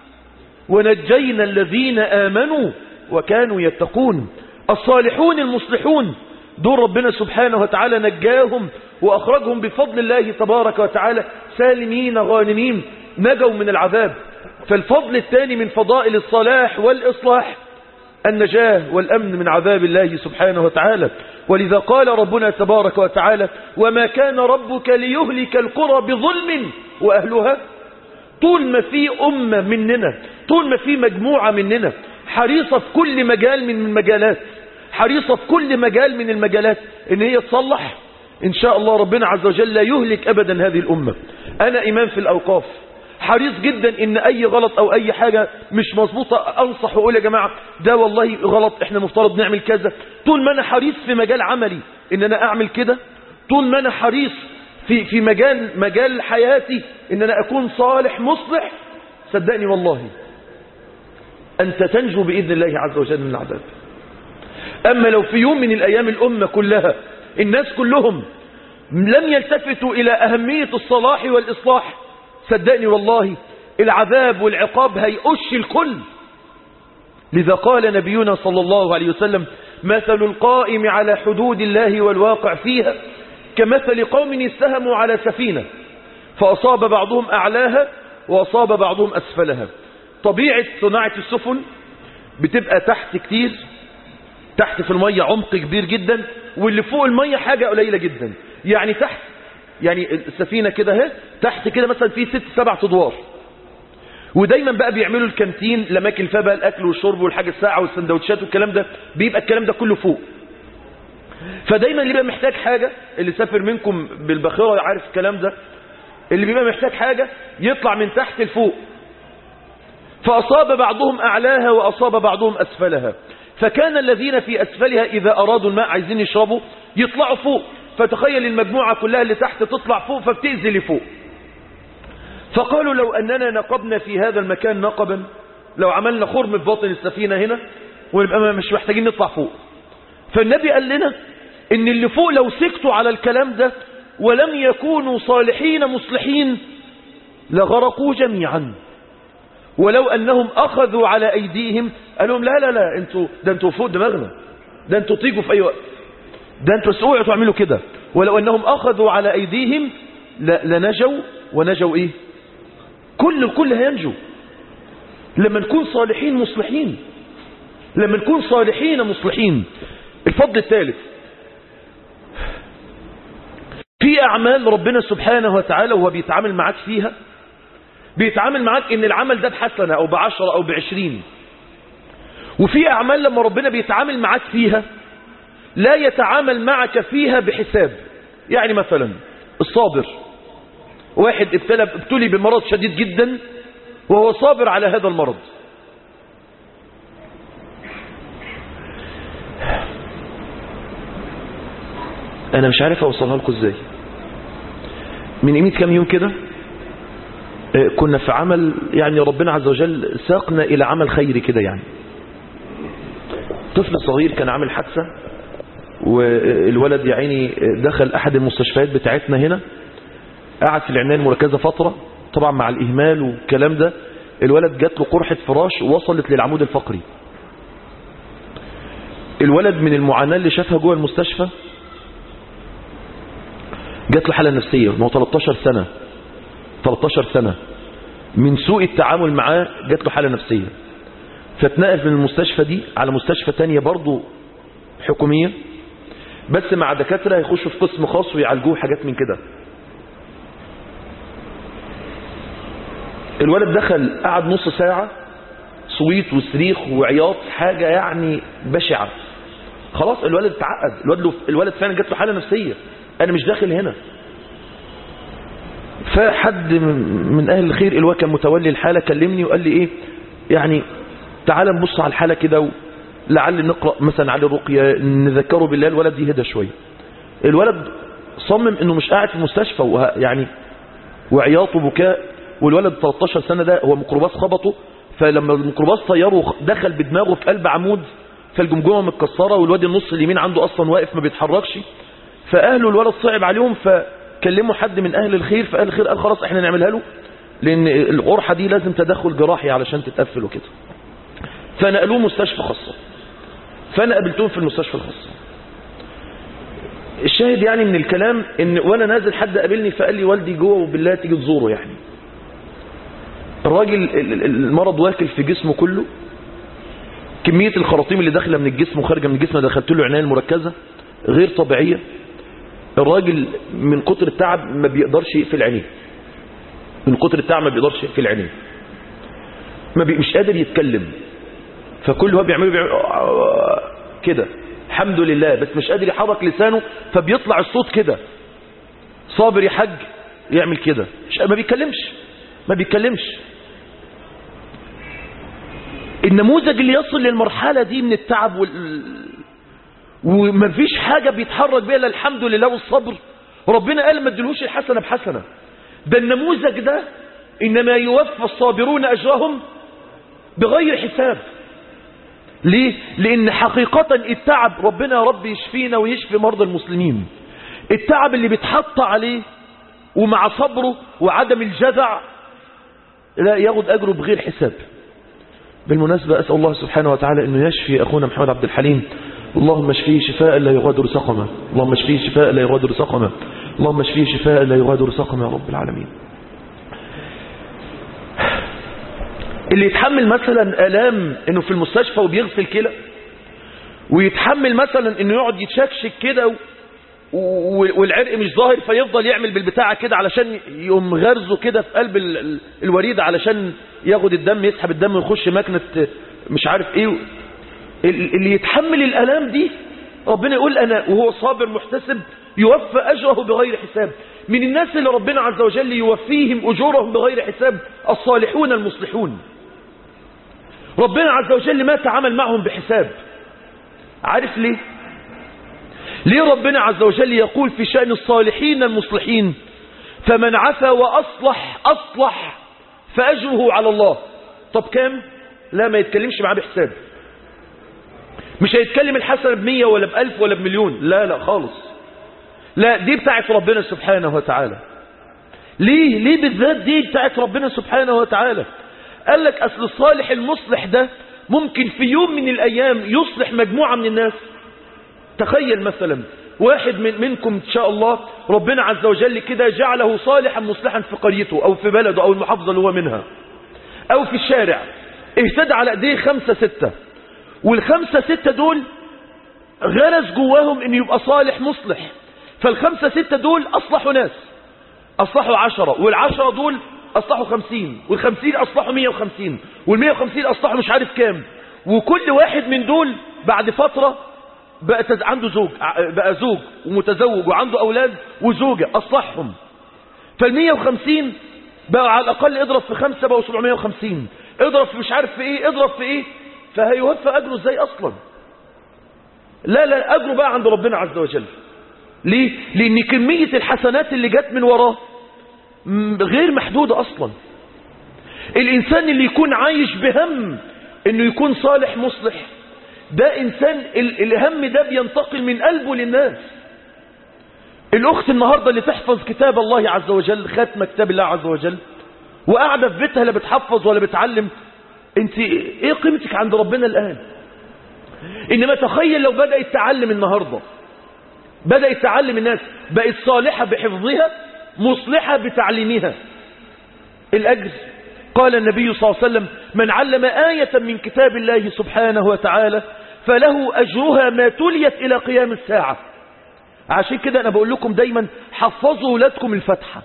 ونجينا الذين آمنوا وكانوا يتقون الصالحون المصلحون دول ربنا سبحانه وتعالى نجاهم وأخرجهم بفضل الله تبارك وتعالى سالمين غانمين نجوا من العذاب فالفضل الثاني من فضائل الصلاح والإصلاح النجاة والأمن من عذاب الله سبحانه وتعالى ولذا قال ربنا تبارك وتعالى وما كان ربك ليهلك القرى بظلم وأهلها طول ما في أمة مننا طول ما في مجموعة مننا حريصة في كل مجال من المجالات حريصة في كل مجال من المجالات ان هي تصلح ان شاء الله ربنا عز وجل لا يهلك ابدا هذه الامة انا امام في الاوقاف حريص جدا ان اي غلط او اي حاجة مش مظبوطة انصح واقول يا جماعة ده والله غلط احنا مفترض نعمل كذا طول ما انا حريص في مجال عملي ان انا اعمل كده طول ما انا حريص في في مجال مجال حياتي ان انا اكون صالح مصلح صدقني والله انت تنجو باذن الله عز وجل من العذاب اما لو في يوم من الايام الامه كلها الناس كلهم لم يلتفتوا الى اهميه الصلاح والاصلاح صدقني والله العذاب والعقاب هيقش الكل لذا قال نبينا صلى الله عليه وسلم مثل القائم على حدود الله والواقع فيها كمثل قوم استهموا على سفينة فأصاب بعضهم أعلاها وأصاب بعضهم أسفلها طبيعة صناعة السفن بتبقى تحت كتير تحت في المية عمق كبير جدا واللي فوق المية حاجة قليلة جدا يعني تحت يعني السفينة كده اهي تحت كده مثلا في ست سبع ادوار ودايما بقى بيعملوا الكانتين الاماكن فيها بقى الاكل والشرب والحاجه الساعه والسندوتشات والكلام ده بيبقى الكلام ده كله فوق فدايما اللي بيبقى محتاج حاجه اللي سافر منكم بالباخره عارف الكلام ده اللي بيبقى محتاج حاجه يطلع من تحت لفوق فاصاب بعضهم اعلاها واصاب بعضهم اسفلها فكان الذين في اسفلها اذا ارادوا الماء عايزين يشربوا يطلعوا فوق فتخيل المجموعه كلها اللي تحت تطلع فوق فبتاذي لفوق فقالوا لو أننا نقبنا في هذا المكان نقبا لو عملنا خرم في باطن السفينة هنا ونبقى مش محتاجين نطلع فوق فالنبي قال لنا ان اللي فوق لو سكتوا على الكلام ده ولم يكونوا صالحين مصلحين لغرقوا جميعا ولو أنهم أخذوا على أيديهم قال لهم لا لا لا انتوا ده انتوا فوق دماغنا ده انتوا تيجوا في أي وقت ده انتوا اوعوا تعملوا كده ولو أنهم أخذوا على أيديهم لنجوا ونجوا إيه كل الكل هينجو لما نكون صالحين مصلحين لما نكون صالحين مصلحين الفضل الثالث في أعمال ربنا سبحانه وتعالى وهو بيتعامل معاك فيها بيتعامل معاك ان العمل ده بحسنة او بعشرة او بعشرين وفي أعمال لما ربنا بيتعامل معاك فيها لا يتعامل معك فيها بحساب يعني مثلا الصابر واحد ابتلى ابتلي بمرض شديد جدا وهو صابر على هذا المرض انا مش عارف اوصلها لكم ازاي من قيمه كام يوم كده آه، كنا في عمل يعني ربنا عز وجل ساقنا الى عمل خيري كده يعني طفل صغير كان عامل حادثه والولد يا عيني دخل احد المستشفيات بتاعتنا هنا قعد في العنايه المركزه فتره طبعا مع الاهمال والكلام ده الولد جات له قرحه فراش وصلت للعمود الفقري الولد من المعاناه اللي شافها جوه المستشفى جات له حاله نفسيه ما هو 13 سنه 13 سنه من سوء التعامل معاه جات له حاله نفسيه فاتنقل من المستشفى دي على مستشفى تانية برضه حكوميه بس مع دكاتره هيخشوا في قسم خاص ويعالجوه حاجات من كده الولد دخل قعد نص ساعة صويت وصريخ وعياط حاجة يعني بشعة خلاص الولد اتعقد الولد, الولد فعلا جات له حالة نفسية انا مش داخل هنا فحد من اهل الخير اللي هو كان متولي الحالة كلمني وقال لي ايه يعني تعال نبص على الحالة كده لعل نقرأ مثلا على الرقية نذكره بالله الولد يهدى شوية الولد صمم انه مش قاعد في المستشفى وه- يعني وعياط وبكاء والولد 13 سنة ده هو ميكروباص خبطه فلما الميكروباص طيره دخل بدماغه في قلب عمود فالجمجمة متكسرة والواد النص اليمين عنده اصلا واقف ما بيتحركش فاهله الولد صعب عليهم فكلموا حد من اهل الخير فاهل الخير قال خلاص احنا نعملها له لان القرحة دي لازم تدخل جراحي علشان تتقفل وكده فنقلوه مستشفى خاصة فانا قابلتهم في المستشفى الخاصة الشاهد يعني من الكلام ان وانا نازل حد قابلني فقال لي والدي جوه وبالله تيجي تزوره يعني الراجل ال- ال- المرض واكل في جسمه كله كمية الخراطيم اللي داخله من الجسم وخارجه من الجسم دخلت له عناية المركزة غير طبيعية الراجل من كتر التعب ما بيقدرش يقفل عينيه من كتر التعب ما بيقدرش يقفل عينيه ما بي مش قادر يتكلم فكل هو بيعمله بيعمل كده الحمد لله بس مش قادر يحرك لسانه فبيطلع الصوت كده صابر يا حاج يعمل كده مش- ما بيتكلمش ما بيتكلمش النموذج اللي يصل للمرحلة دي من التعب وال... ومفيش حاجة بيتحرك بيها الا الحمد لله والصبر ربنا قال ما ادلهوش الحسنة بحسنة ده النموذج ده إنما يوفى الصابرون أجرهم بغير حساب ليه؟ لأن حقيقة التعب ربنا يا رب يشفينا ويشفي مرضى المسلمين التعب اللي بيتحط عليه ومع صبره وعدم الجزع لا ياخد أجره بغير حساب بالمناسبة أسأل الله سبحانه وتعالى أنه يشفي أخونا محمد عبد الحليم اللهم اشفيه شفاء لا يغادر سقما اللهم اشفيه شفاء لا يغادر سقما اللهم اشفيه شفاء لا يغادر سقما يا رب العالمين اللي يتحمل مثلا آلام انه في المستشفى وبيغسل كلى ويتحمل مثلا انه يقعد يتشكشك كده و- و- والعرق مش ظاهر فيفضل يعمل بالبتاعة كده علشان يقوم غرزه كده في قلب ال- ال- الوريد علشان ياخد الدم يسحب الدم ويخش مكنة مش عارف ايه ال- اللي يتحمل الآلام دي ربنا يقول أنا وهو صابر محتسب يوفى أجره بغير حساب من الناس اللي ربنا عز وجل يوفيهم أجورهم بغير حساب الصالحون المصلحون ربنا عز وجل ما تعامل معهم بحساب عارف ليه ليه ربنا عز وجل يقول في شأن الصالحين المصلحين فمن عفا وأصلح أصلح فأجره على الله طب كام لا ما يتكلمش معاه بحساب مش هيتكلم الحسنة بمية ولا بألف ولا بمليون لا لا خالص لا دي بتاعت ربنا سبحانه وتعالى ليه ليه بالذات دي بتاعت ربنا سبحانه وتعالى قال لك أصل الصالح المصلح ده ممكن في يوم من الأيام يصلح مجموعة من الناس تخيل مثلا واحد من منكم إن شاء الله ربنا عز وجل كده جعله صالحا مصلحا في قريته أو في بلده أو المحافظة اللي هو منها أو في الشارع اهتدى على ايديه خمسة ستة والخمسة ستة دول غرس جواهم ان يبقى صالح مصلح فالخمسة ستة دول اصلحوا ناس اصلحوا عشرة والعشرة دول اصلحوا خمسين والخمسين اصلحوا مية وخمسين والمية وخمسين اصلحوا مش عارف كام وكل واحد من دول بعد فترة بقى تز... عنده زوج بقى زوج ومتزوج وعنده اولاد وزوجة اصلحهم فالمية وخمسين بقى على الاقل اضرب في خمسة بقوا سبعمية وخمسين اضرب في مش عارف في ايه اضرب في ايه فهيوفى اجره ازاي اصلا لا لا اجره بقى عند ربنا عز وجل ليه لان كمية الحسنات اللي جت من وراه غير محدودة اصلا الانسان اللي يكون عايش بهم انه يكون صالح مصلح ده انسان الهم ده بينتقل من قلبه للناس الاخت النهاردة اللي تحفظ كتاب الله عز وجل ختم كتاب الله عز وجل وقاعدة في بيتها لا بتحفظ ولا بتعلم انت ايه قيمتك عند ربنا الان انما تخيل لو بدأت تعلم النهاردة بدأت تعلم الناس بقت صالحة بحفظها مصلحة بتعليمها الأجر قال النبي صلى الله عليه وسلم من علم آية من كتاب الله سبحانه وتعالى فله أجرها ما تليت إلى قيام الساعة عشان كده أنا بقول لكم دايما حفظوا ولادكم الفتحة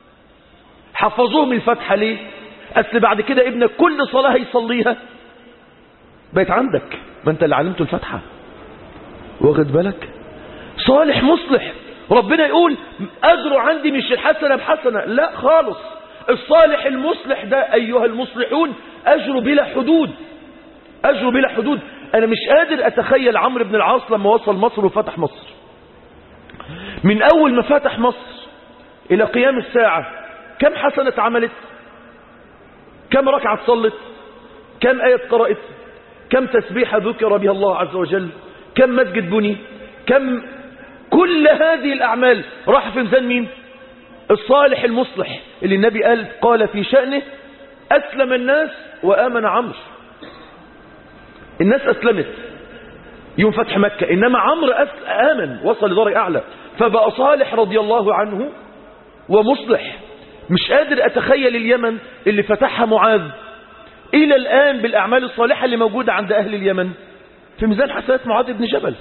حفظوهم الفتحة ليه أصل بعد كده ابنك كل صلاة يصليها بقت عندك ما انت اللي علمته الفتحة واخد بالك صالح مصلح ربنا يقول أجره عندي مش الحسنة بحسنة لا خالص الصالح المصلح ده أيها المصلحون أجره بلا حدود أجره بلا حدود أنا مش قادر أتخيل عمرو بن العاص لما وصل مصر وفتح مصر من أول ما فتح مصر إلى قيام الساعة كم حسنة عملت كم ركعة صلت كم آية قرأت كم تسبيحة ذكر بها الله عز وجل كم مسجد بني كم كل هذه الأعمال راح في ميزان مين الصالح المصلح اللي النبي قال قال في شأنه أسلم الناس وآمن عمرو الناس أسلمت يوم فتح مكة إنما عمرو آمن وصل لدرجة أعلى فبقى صالح رضي الله عنه ومصلح مش قادر أتخيل اليمن اللي فتحها معاذ إلى الآن بالأعمال الصالحة اللي موجودة عند أهل اليمن في ميزان حسنات معاذ بن جبل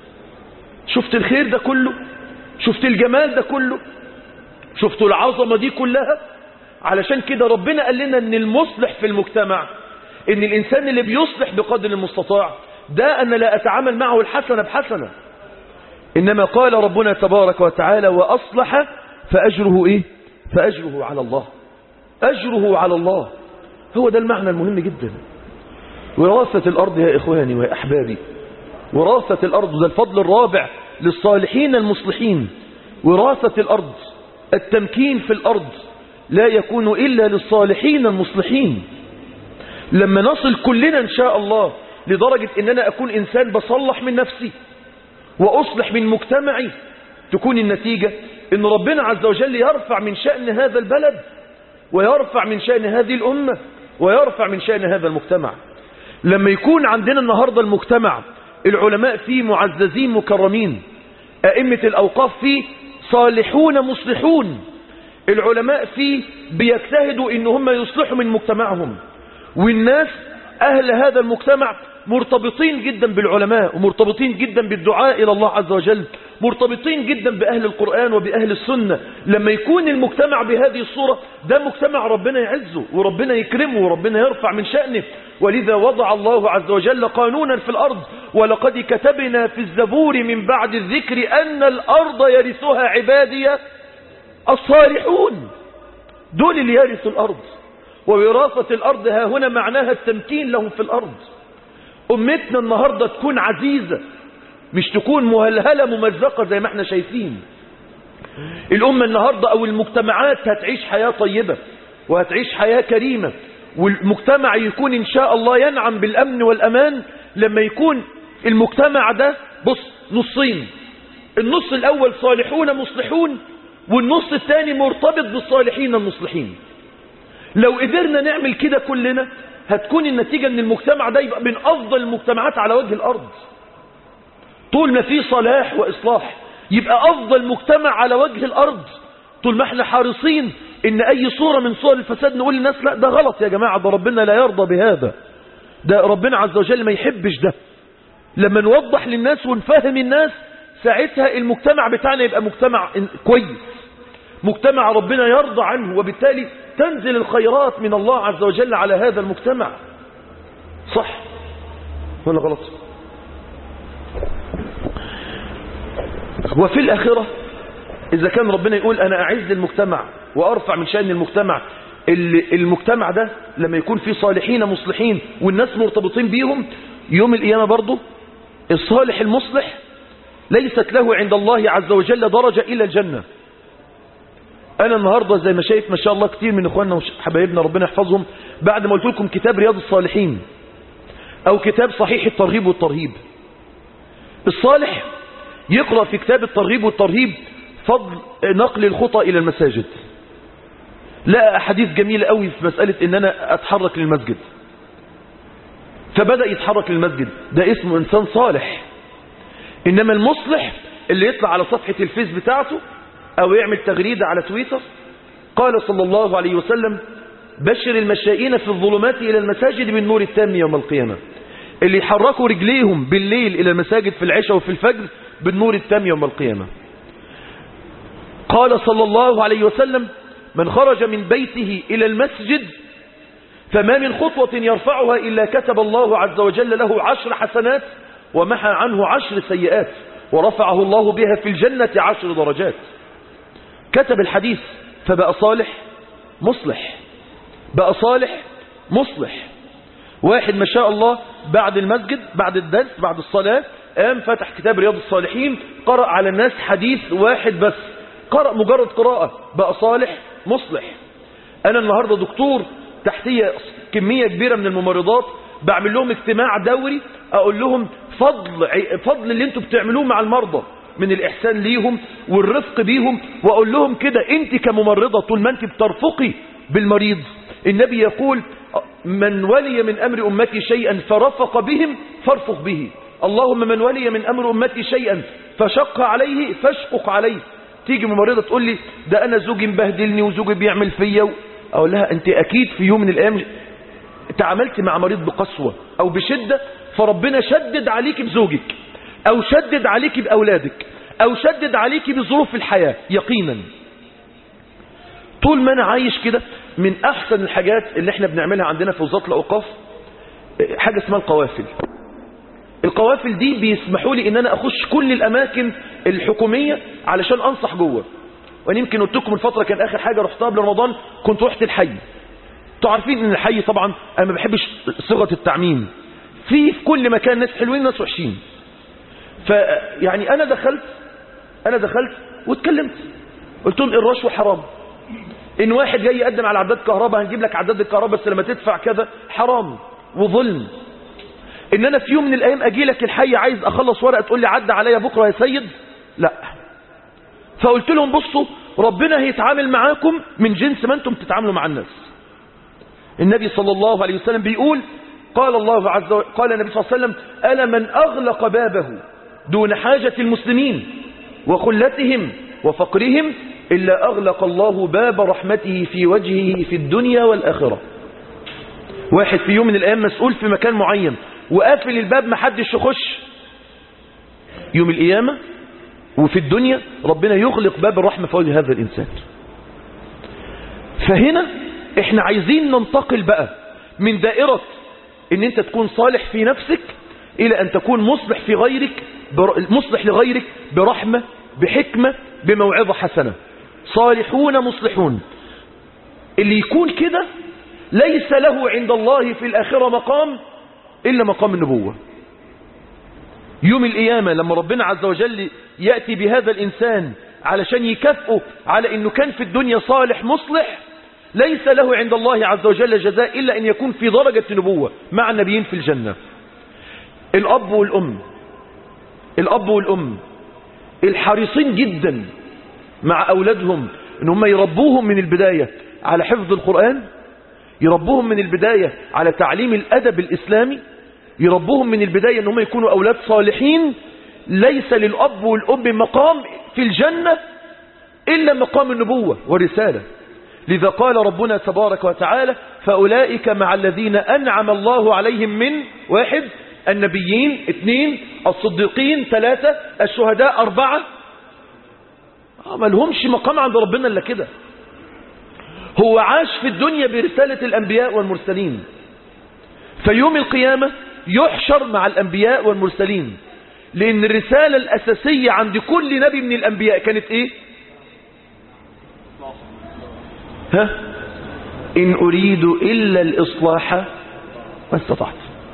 شفت الخير ده كله شفت الجمال ده كله شفتوا العظمة دي كلها علشان كده ربنا قال لنا ان المصلح في المجتمع ان الانسان اللي بيصلح بقدر المستطاع ده انا لا اتعامل معه الحسنة بحسنة انما قال ربنا تبارك وتعالى واصلح فاجره ايه فاجره على الله اجره على الله هو ده المعنى المهم جدا وراثة الارض يا اخواني ويا احبابي وراثة الارض ده الفضل الرابع للصالحين المصلحين وراثة الارض التمكين في الأرض لا يكون إلا للصالحين المصلحين لما نصل كلنا إن شاء الله لدرجة إن أنا أكون إنسان بصلح من نفسي وأصلح من مجتمعي تكون النتيجة إن ربنا عز وجل يرفع من شأن هذا البلد ويرفع من شأن هذه الأمة ويرفع من شأن هذا المجتمع لما يكون عندنا النهاردة المجتمع العلماء فيه معززين مكرمين أئمة الأوقاف فيه صالحون مصلحون العلماء فيه بيجتهدوا ان هم يصلحوا من مجتمعهم والناس اهل هذا المجتمع مرتبطين جدا بالعلماء ومرتبطين جدا بالدعاء الى الله عز وجل مرتبطين جدا باهل القرآن وباهل السنة لما يكون المجتمع بهذه الصورة ده مجتمع ربنا يعزه وربنا يكرمه وربنا يرفع من شأنه ولذا وضع الله عز وجل قانونا في الأرض ولقد كتبنا في الزبور من بعد الذكر أن الأرض يرثها عبادي الصالحون دول اللي يرثوا الأرض ووراثة الأرض ها هنا معناها التمكين لهم في الأرض أمتنا النهاردة تكون عزيزة مش تكون مهلهلة ممزقة زي ما احنا شايفين الأمة النهاردة أو المجتمعات هتعيش حياة طيبة وهتعيش حياة كريمة والمجتمع يكون إن شاء الله ينعم بالأمن والأمان لما يكون المجتمع ده بص نصين النص الأول صالحون مصلحون والنص الثاني مرتبط بالصالحين المصلحين لو قدرنا نعمل كده كلنا هتكون النتيجة ان المجتمع ده يبقى من أفضل المجتمعات على وجه الأرض طول ما في صلاح وإصلاح يبقى أفضل مجتمع على وجه الأرض طول ما احنا حريصين ان أي صورة من صور الفساد نقول للناس لا ده غلط يا جماعة ده ربنا لا يرضى بهذا ده ربنا عز وجل ما يحبش ده لما نوضح للناس ونفهم الناس ساعتها المجتمع بتاعنا يبقى مجتمع كويس مجتمع ربنا يرضى عنه وبالتالي تنزل الخيرات من الله عز وجل على هذا المجتمع صح ولا غلط وفي الآخرة إذا كان ربنا يقول أنا أعز المجتمع وأرفع من شأن المجتمع المجتمع ده لما يكون فيه صالحين مصلحين والناس مرتبطين بيهم يوم القيامة برضه الصالح المصلح ليست له عند الله عز وجل درجة إلى الجنة أنا النهاردة زي ما شايف ما شاء الله كتير من إخواننا وحبايبنا ربنا يحفظهم بعد ما قلت لكم كتاب رياض الصالحين أو كتاب صحيح الترغيب والترهيب الصالح يقرأ في كتاب الترغيب والترهيب فضل نقل الخطى إلى المساجد لقى أحاديث جميلة قوي في مسألة إن أنا أتحرك للمسجد فبدأ يتحرك للمسجد ده اسمه إنسان صالح إنما المصلح اللي يطلع على صفحة الفيس بتاعته أو يعمل تغريدة على تويتر قال صلى الله عليه وسلم بشر المشائين في الظلمات إلى المساجد بالنور التام يوم القيامة اللي يحركوا رجليهم بالليل إلى المساجد في العشاء وفي الفجر بالنور التام يوم القيامة قال صلى الله عليه وسلم من خرج من بيته إلى المسجد فما من خطوة يرفعها إلا كتب الله عز وجل له عشر حسنات ومحى عنه عشر سيئات ورفعه الله بها في الجنة عشر درجات كتب الحديث فبقى صالح مصلح بقى صالح مصلح واحد ما شاء الله بعد المسجد بعد الدرس بعد الصلاة قام فتح كتاب رياض الصالحين قرأ على الناس حديث واحد بس قرأ مجرد قراءة بقى صالح مصلح أنا النهاردة دكتور تحتية كمية كبيرة من الممرضات بعمل لهم اجتماع دوري أقول لهم فضل, فضل اللي انتوا بتعملوه مع المرضى من الإحسان ليهم والرفق بيهم وأقول لهم كده انت كممرضة طول ما انت بترفقي بالمريض النبي يقول من ولي من أمر أمتي شيئا فرفق بهم فارفق به اللهم من ولي من أمر أمتي شيئا فشق عليه فاشقق عليه تيجي ممرضة تقول لي ده أنا زوجي مبهدلني وزوجي بيعمل فيا أقول لها أنت أكيد في يوم من الأيام تعاملت مع مريض بقسوة أو بشدة فربنا شدد عليك بزوجك أو شدد عليك بأولادك أو شدد عليك بظروف الحياة يقينا طول ما أنا عايش كده من أحسن الحاجات اللي احنا بنعملها عندنا في وزارة الأوقاف حاجة اسمها القوافل القوافل دي بيسمحوا لي ان انا اخش كل الاماكن الحكومية علشان انصح جوه وانا يمكن قلت لكم من فترة كان اخر حاجة رحتها قبل رمضان كنت رحت الحي انتوا عارفين ان الحي طبعا انا ما بحبش صيغه التعميم في في كل مكان ناس حلوين ناس وحشين فيعني انا دخلت انا دخلت واتكلمت قلت لهم الرشوه حرام ان واحد جاي يقدم على عداد كهرباء هنجيب لك عداد الكهرباء بس لما تدفع كذا حرام وظلم ان انا في يوم من الايام اجي لك الحي عايز اخلص ورقه تقول لي عدى عليا بكره يا سيد لا فقلت لهم بصوا ربنا هيتعامل معاكم من جنس ما انتم بتتعاملوا مع الناس النبي صلى الله عليه وسلم بيقول قال الله عز وجل قال النبي صلى الله عليه وسلم ألا من أغلق بابه دون حاجة المسلمين وخلتهم وفقرهم إلا أغلق الله باب رحمته في وجهه في الدنيا والآخرة واحد في يوم من الأيام مسؤول في مكان معين وقافل الباب محدش يخش يوم القيامة وفي الدنيا ربنا يغلق باب الرحمة في وجه هذا الإنسان فهنا احنا عايزين ننتقل بقى من دائرة ان انت تكون صالح في نفسك الى ان تكون مصلح في غيرك مصلح لغيرك برحمة بحكمة بموعظة حسنة صالحون مصلحون اللي يكون كده ليس له عند الله في الآخرة مقام إلا مقام النبوة يوم القيامة لما ربنا عز وجل يأتي بهذا الإنسان علشان يكافئه على أنه كان في الدنيا صالح مصلح ليس له عند الله عز وجل جزاء إلا أن يكون في درجة النبوة مع النبيين في الجنة الأب والأم الأب والأم الحريصين جدا مع أولادهم أن هم يربوهم من البداية على حفظ القرآن يربوهم من البداية على تعليم الأدب الإسلامي يربوهم من البداية أن هم يكونوا أولاد صالحين ليس للأب والأم مقام في الجنة إلا مقام النبوة والرسالة لذا قال ربنا تبارك وتعالى فأولئك مع الذين أنعم الله عليهم من واحد النبيين اثنين الصديقين ثلاثة الشهداء أربعة آه ما لهمش مقام عند ربنا إلا كده هو عاش في الدنيا برسالة الأنبياء والمرسلين في يوم القيامة يحشر مع الأنبياء والمرسلين لأن الرسالة الأساسية عند كل نبي من الأنبياء كانت إيه ها إن أريد إلا الإصلاح ما استطعت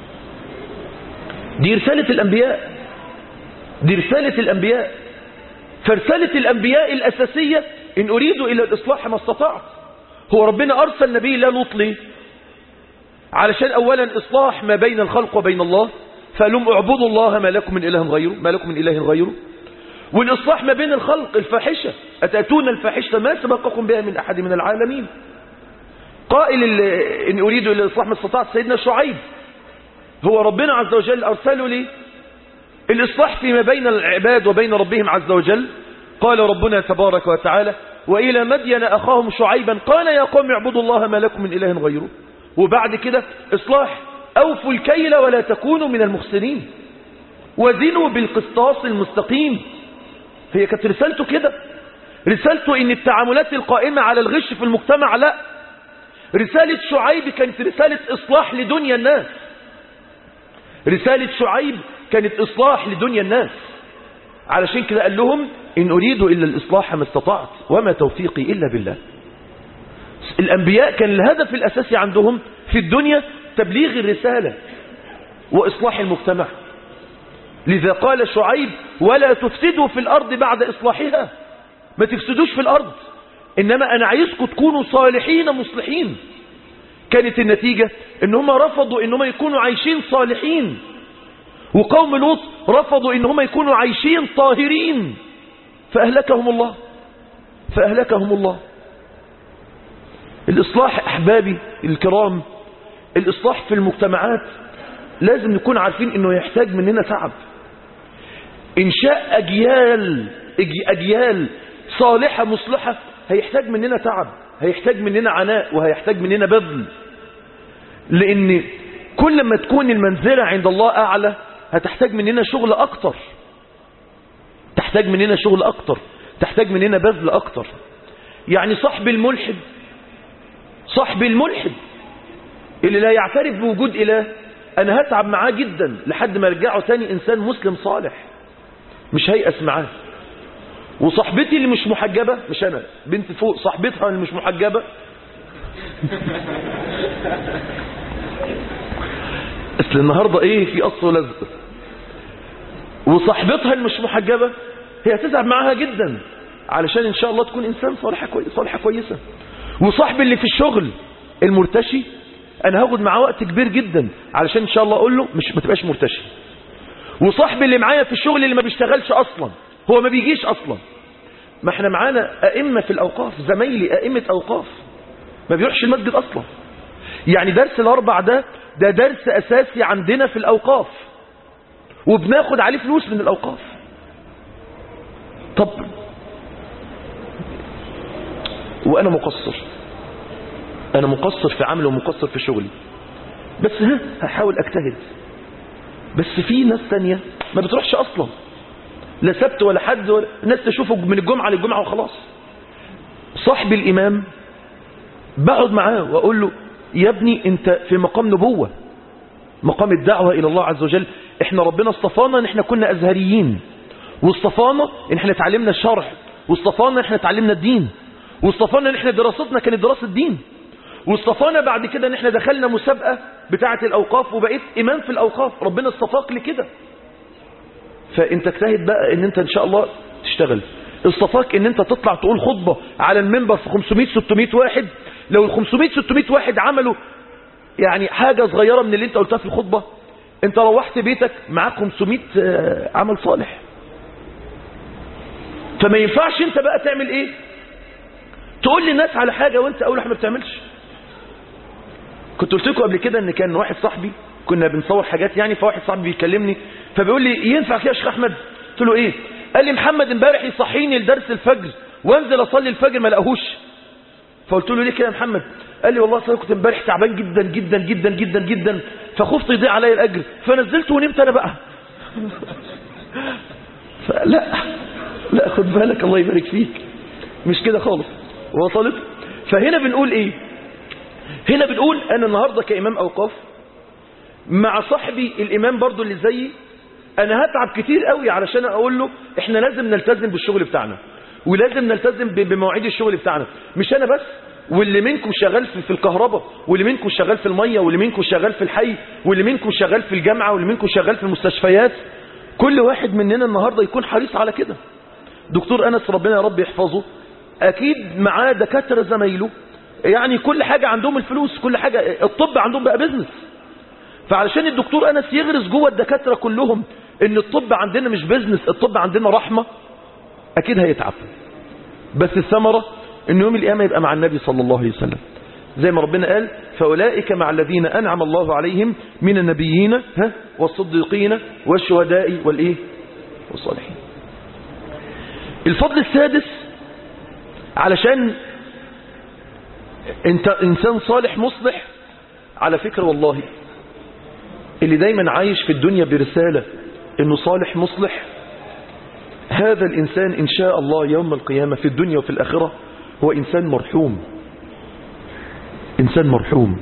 دي رسالة الأنبياء دي رسالة الأنبياء فرسالة الأنبياء الأساسية إن أريد إلا الإصلاح ما استطعت هو ربنا أرسل نبي لا لوط ليه علشان أولا إصلاح ما بين الخلق وبين الله فقال لهم اعبدوا الله ما لكم من إله غيره ما لكم من إله غيره والإصلاح ما بين الخلق الفاحشة أتأتون الفاحشة ما سبقكم بها من أحد من العالمين قائل إن أريد إلا الإصلاح ما استطعت سيدنا شعيب هو ربنا عز وجل أرسله لي الإصلاح فيما بين العباد وبين ربهم عز وجل قال ربنا تبارك وتعالى وإلى مدين أخاهم شعيبا قال يا قوم اعبدوا الله ما لكم من إله غيره وبعد كده إصلاح أوفوا الكيل ولا تكونوا من المخسرين وزنوا بالقسطاس المستقيم هي كانت رسالته كده رسالته ان التعاملات القائمة على الغش في المجتمع لا رسالة شعيب كانت رسالة إصلاح لدنيا الناس رسالة شعيب كانت إصلاح لدنيا الناس علشان كده قال لهم إن أريد إلا الإصلاح ما استطعت وما توفيقي إلا بالله الأنبياء كان الهدف الأساسي عندهم في الدنيا تبليغ الرسالة وإصلاح المجتمع لذا قال شعيب ولا تفسدوا في الأرض بعد إصلاحها ما تفسدوش في الأرض إنما أنا عايزكم تكونوا صالحين مصلحين كانت النتيجة إن هم رفضوا إن هم يكونوا عايشين صالحين وقوم لوط رفضوا إن هم يكونوا عايشين طاهرين فأهلكهم الله فأهلكهم الله الإصلاح أحبابي الكرام الإصلاح في المجتمعات لازم نكون عارفين إنه يحتاج مننا تعب إنشاء أجيال أجيال صالحة مصلحة هيحتاج مننا تعب هيحتاج مننا عناء وهيحتاج مننا بذل لأن كل ما تكون المنزلة عند الله أعلى هتحتاج مننا شغل أكتر تحتاج مننا شغل أكتر تحتاج مننا بذل أكتر يعني صاحب الملحد صاحب الملحد اللي لا يعترف بوجود إله أنا هتعب معاه جدا لحد ما ارجعه تاني إنسان مسلم صالح مش هيأس معاه وصاحبتي اللي مش محجبة مش أنا بنت فوق صاحبتها اللي مش محجبة اصل النهاردة ايه في قص ولزق وصاحبتها اللي مش محجبة هي هتزعل معاها جدا علشان ان شاء الله تكون انسان صالحة, كوي... صالحة كويسة وصاحبي اللي في الشغل المرتشي انا هاخد معاه وقت كبير جدا علشان ان شاء الله اقول له مش ما تبقاش مرتشي وصاحبي اللي معايا في الشغل اللي ما بيشتغلش اصلا هو ما بيجيش اصلا ما احنا معانا ائمه في الاوقاف زمايلي ائمه اوقاف ما بيروحش المسجد اصلا يعني درس الاربع ده ده درس اساسي عندنا في الاوقاف وبناخد عليه فلوس من الاوقاف طب وانا مقصر انا مقصر في عملي ومقصر في شغلي بس ها هحاول اجتهد بس في ناس تانية ما بتروحش اصلا لا سبت ولا حد ولا ناس تشوفه من الجمعة للجمعة وخلاص صاحب الامام بقعد معاه واقول له يا ابني انت في مقام نبوة مقام الدعوة الى الله عز وجل احنا ربنا اصطفانا ان احنا كنا ازهريين واصطفانا ان احنا اتعلمنا الشرح واصطفانا ان احنا اتعلمنا الدين واصطفانا ان احنا دراستنا كانت دراسة دين واصطفانا بعد كده ان احنا دخلنا مسابقة بتاعة الاوقاف وبقيت امام في الاوقاف ربنا اصطفاك لكده فانت اجتهد بقى ان انت ان شاء الله تشتغل اصطفاك ان انت تطلع تقول خطبة على المنبر في 500 600 واحد لو ال 500 600 واحد عملوا يعني حاجة صغيرة من اللي انت قلتها في الخطبة انت روحت بيتك معاك 500 عمل صالح فما ينفعش انت بقى تعمل ايه تقول للناس على حاجة وانت اول واحد ما بتعملش كنت قلت لكم قبل كده ان كان واحد صاحبي كنا بنصور حاجات يعني فواحد صاحبي بيكلمني فبيقول لي ينفع كده يا شيخ احمد قلت له ايه قال لي محمد امبارح يصحيني لدرس الفجر وانزل اصلي الفجر ما لقاهوش فقلت له ليه كده يا محمد قال لي والله اصل كنت امبارح تعبان جدا جدا جدا جدا جدا فخفت يضيع علي الأجر فنزلت ونمت أنا بقى فلا لا خد بالك الله يبارك فيك مش كده خالص وصلت فهنا بنقول ايه هنا بنقول انا النهاردة كإمام أوقاف مع صاحبي الإمام برضو اللي زيي أنا هتعب كتير قوي علشان أقول له إحنا لازم نلتزم بالشغل بتاعنا ولازم نلتزم ب- بمواعيد الشغل بتاعنا مش أنا بس واللي منكم شغال في في الكهرباء واللي منكم شغال في المية واللي منكم شغال في الحي واللي منكم شغال في الجامعة واللي منكم شغال في المستشفيات كل واحد مننا النهاردة يكون حريص على كده دكتور أنس ربنا يا رب يحفظه أكيد معاه دكاترة زمايله يعني كل حاجة عندهم الفلوس كل حاجة الطب عندهم بقى بيزنس فعلشان الدكتور أنس يغرس جوه الدكاترة كلهم ان الطب عندنا مش بيزنس الطب عندنا رحمة أكيد هيتعب بس الثمرة ان يوم القيامة يبقى مع النبي صلى الله عليه وسلم زي ما ربنا قال فأولئك مع الذين أنعم الله عليهم من النبيين ها والصديقين والشهداء والإيه والصالحين الفضل السادس علشان انت انسان صالح مصلح على فكرة والله اللي دايما عايش في الدنيا برسالة انه صالح مصلح هذا الانسان ان شاء الله يوم القيامة في الدنيا وفي الاخرة هو انسان مرحوم انسان مرحوم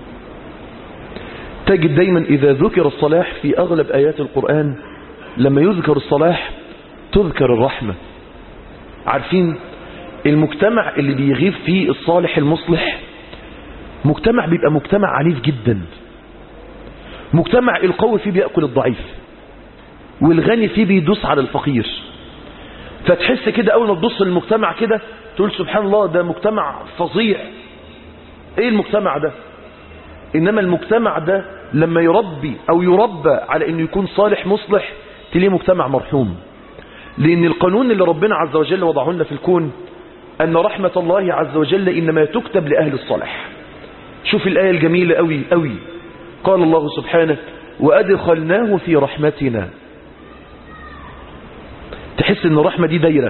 تجد دايما اذا ذكر الصلاح في اغلب ايات القرآن لما يذكر الصلاح تذكر الرحمة عارفين المجتمع اللي بيغيب فيه الصالح المصلح مجتمع بيبقى مجتمع عنيف جدا مجتمع القوي فيه بيأكل الضعيف والغني فيه بيدوس على الفقير فتحس كده اول ما تبص للمجتمع كده تقول سبحان الله ده مجتمع فظيع ايه المجتمع ده انما المجتمع ده لما يربي او يربى على انه يكون صالح مصلح تلاقيه مجتمع مرحوم لان القانون اللي ربنا عز وجل وضعه لنا في الكون ان رحمة الله عز وجل انما تكتب لأهل الصالح شوف الآية الجميلة قوي قوي قال الله سبحانه وأدخلناه في رحمتنا تحس ان الرحمة دي دايرة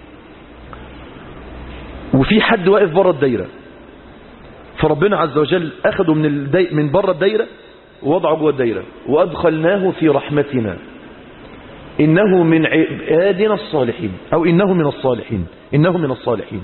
وفي حد واقف بره الدايرة فربنا عز وجل أخده من, الدي... من بره الدايرة ووضعه جوه الدايرة وأدخلناه في رحمتنا إنه من عبادنا الصالحين أو إنه من الصالحين إنه من الصالحين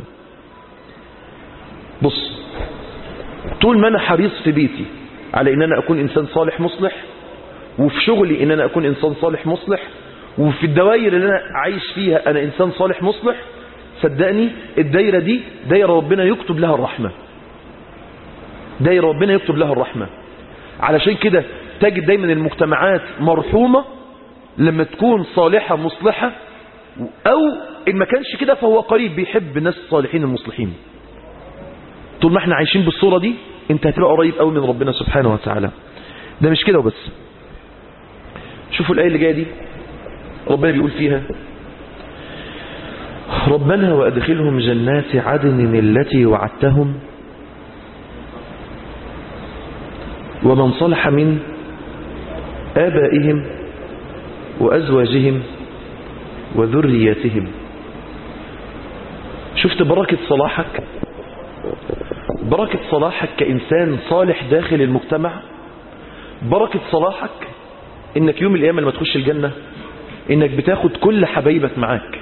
بص طول ما أنا حريص في بيتي على إن أنا أكون إنسان صالح مصلح وفي شغلي إن أنا أكون إنسان صالح مصلح وفي الدوائر اللي أنا عايش فيها أنا إنسان صالح مصلح صدقني الدايرة دي دايرة ربنا يكتب لها الرحمة دايرة ربنا يكتب لها الرحمة علشان كده تجد دايما المجتمعات مرحومة لما تكون صالحة مصلحة أو إن ما كانش كده فهو قريب بيحب الناس الصالحين المصلحين طول ما احنا عايشين بالصورة دي انت هتبقى قريب قوي من ربنا سبحانه وتعالى ده مش كده وبس شوفوا الآية اللي جاية دي ربنا بيقول فيها ربنا وأدخلهم جنات عدن التي وعدتهم ومن صلح من آبائهم وأزواجهم وذرياتهم شفت بركة صلاحك بركة صلاحك كإنسان صالح داخل المجتمع بركة صلاحك إنك يوم القيامة لما تخش الجنة إنك بتاخد كل حبايبك معاك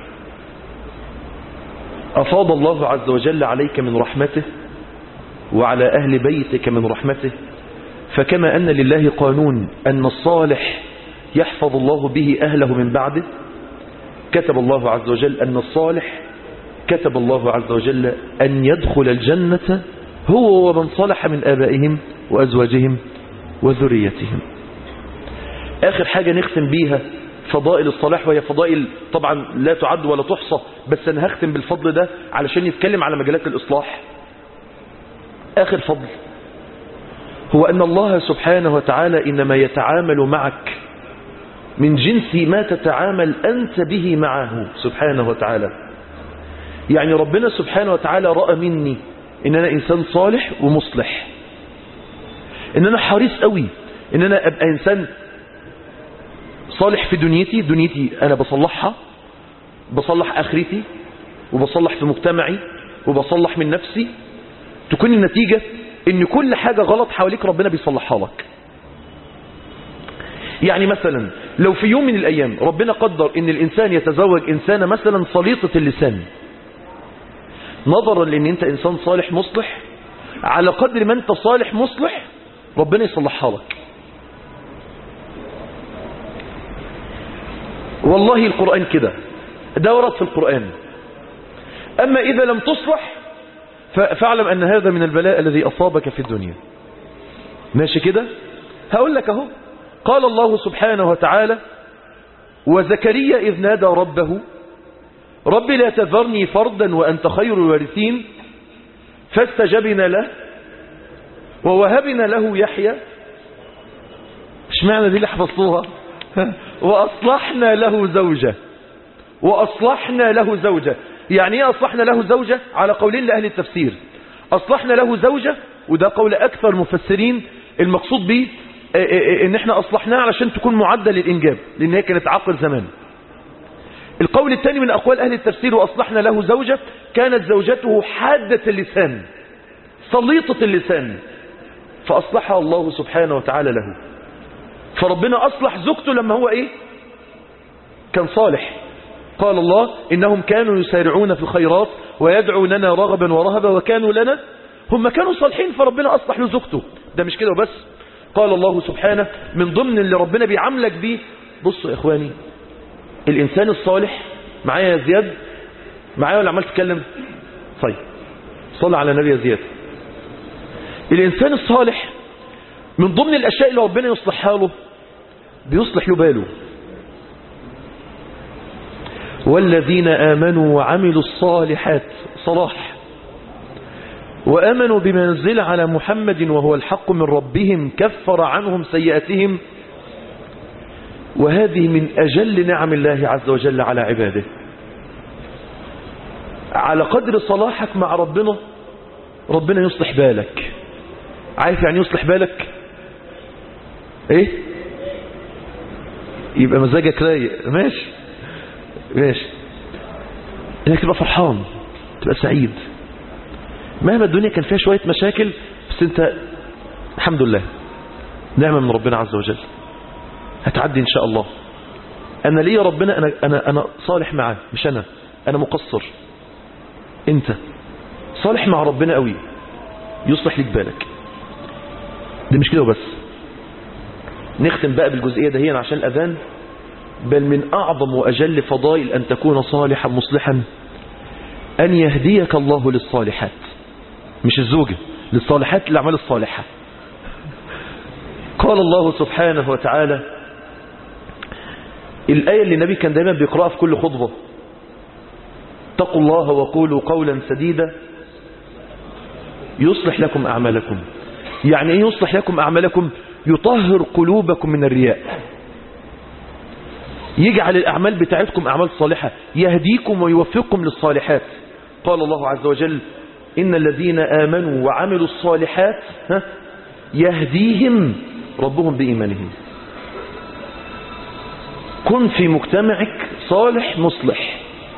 أفاض الله عز وجل عليك من رحمته وعلى أهل بيتك من رحمته فكما أن لله قانون أن الصالح يحفظ الله به أهله من بعده كتب الله عز وجل أن الصالح كتب الله عز وجل أن يدخل الجنة هو ومن صلح من آبائهم وأزواجهم وذريتهم آخر حاجة نختم بيها فضائل الصلاح وهي فضائل طبعا لا تعد ولا تحصى بس أنا هختم بالفضل ده علشان يتكلم على مجالات الإصلاح آخر فضل هو أن الله سبحانه وتعالى إنما يتعامل معك من جنس ما تتعامل أنت به معه سبحانه وتعالى يعني ربنا سبحانه وتعالى رأى مني إن أنا إنسان صالح ومصلح إن أنا حريص قوي إن أنا أبقى إنسان صالح في دنيتي دنيتي أنا بصلحها بصلح آخرتي وبصلح في مجتمعي وبصلح من نفسي تكون النتيجة إن كل حاجة غلط حواليك ربنا بيصلحها لك يعني مثلا لو في يوم من الأيام ربنا قدر ان الإنسان يتزوج إنسانة مثلا صليطة اللسان نظرا لان انت إنسان صالح مصلح على قدر ما انت صالح مصلح ربنا يصلحها لك والله القرآن كده ده ورد في القرآن أما إذا لم تصلح فاعلم أن هذا من البلاء الذي أصابك في الدنيا ماشي كده هقول لك اهو قال الله سبحانه وتعالى وزكريا إذ نادى ربه رب لا تذرني فردا وأنت خير الوارثين فاستجبنا له ووهبنا له يحيى اشمعنى دي اللي حفظتوها وأصلحنا له زوجة وأصلحنا له زوجة يعني ايه أصلحنا له زوجة على قولين لأهل التفسير أصلحنا له زوجة وده قول أكثر مفسرين المقصود به ان احنا أصلحناها علشان تكون معدة للإنجاب لأن هي كانت عقل زمان القول الثاني من أقوال أهل التفسير وأصلحنا له زوجة كانت زوجته حادة اللسان سليطة اللسان فأصلحها الله سبحانه وتعالى له فربنا أصلح زوجته لما هو إيه كان صالح قال الله إنهم كانوا يسارعون في الخيرات ويدعوننا رغبا ورهبا وكانوا لنا هم كانوا صالحين فربنا أصلح له زوجته ده مش كده وبس قال الله سبحانه من ضمن اللي ربنا بيعاملك بيه بصوا يا إخواني الإنسان الصالح معايا يا زياد معايا ولا عمال تتكلم طيب صلى على النبي يا زياد الإنسان الصالح من ضمن الأشياء اللي ربنا يصلحها له بيصلح له باله والذين آمنوا وعملوا الصالحات صلاح وآمنوا بما نزل على محمد وهو الحق من ربهم كفر عنهم سيئاتهم وهذه من أجل نعم الله عز وجل على عباده على قدر صلاحك مع ربنا ربنا يصلح بالك عارف يعني يصلح بالك ايه يبقى مزاجك رايق ماشي ماشي انك تبقى فرحان تبقى سعيد مهما الدنيا كان فيها شوية مشاكل بس انت الحمد لله نعمة من ربنا عز وجل هتعدي ان شاء الله انا ليه ربنا انا, أنا, أنا صالح معاه مش انا انا مقصر انت صالح مع ربنا قوي يصلح لك بالك ده مش كده وبس نختم بقى بالجزئية ده هي عشان الأذان بل من أعظم وأجل فضائل أن تكون صالحا مصلحا أن يهديك الله للصالحات مش الزوجة للصالحات الأعمال الصالحة قال الله سبحانه وتعالى الآية اللي النبي كان دايما بيقرأها في كل خطبة اتقوا الله وقولوا قولا سديدا يصلح لكم أعمالكم يعني ايه يصلح لكم أعمالكم يطهر قلوبكم من الرياء يجعل الأعمال بتاعتكم أعمال صالحة يهديكم ويوفقكم للصالحات قال الله عز وجل إن الذين آمنوا وعملوا الصالحات ها يهديهم ربهم بإيمانهم كن في مجتمعك صالح مصلح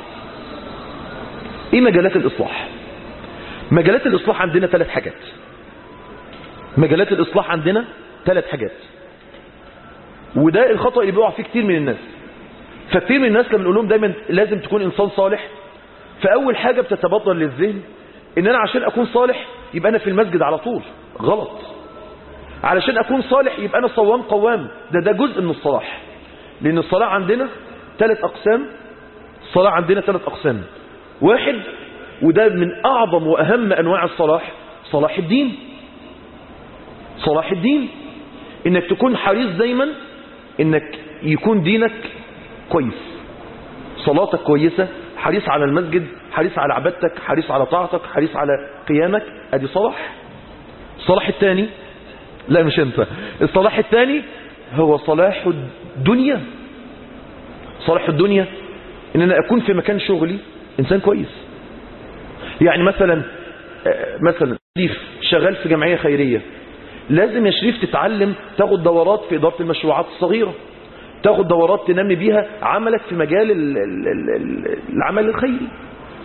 ايه مجالات الإصلاح مجالات الإصلاح عندنا ثلاث حاجات مجالات الإصلاح عندنا ثلاث حاجات وده الخطأ اللي بيقع فيه كتير من الناس فكتير من الناس لما نقول لهم دايما لازم تكون إنسان صالح فأول حاجة بتتبادر للذهن إن أنا عشان أكون صالح يبقى أنا في المسجد على طول غلط علشان أكون صالح يبقى أنا صوام قوام ده ده جزء من الصلاح لأن الصلاة عندنا ثلاث أقسام الصلاة عندنا ثلاث أقسام واحد وده من أعظم وأهم أنواع الصلاح صلاح الدين صلاح الدين انك تكون حريص دايما انك يكون دينك كويس صلاتك كويسة حريص على المسجد حريص على عبادتك حريص على طاعتك حريص على قيامك ادي صلاح الصلاح الثاني لا مش انت الصلاح الثاني هو صلاح الدنيا صلاح الدنيا ان انا اكون في مكان شغلي انسان كويس يعني مثلا مثلا شريف شغال في جمعية خيرية لازم يا شريف تتعلم تاخد دورات في إدارة المشروعات الصغيرة تاخد دورات تنمي بيها عملك في مجال ال ال ال العمل الخيري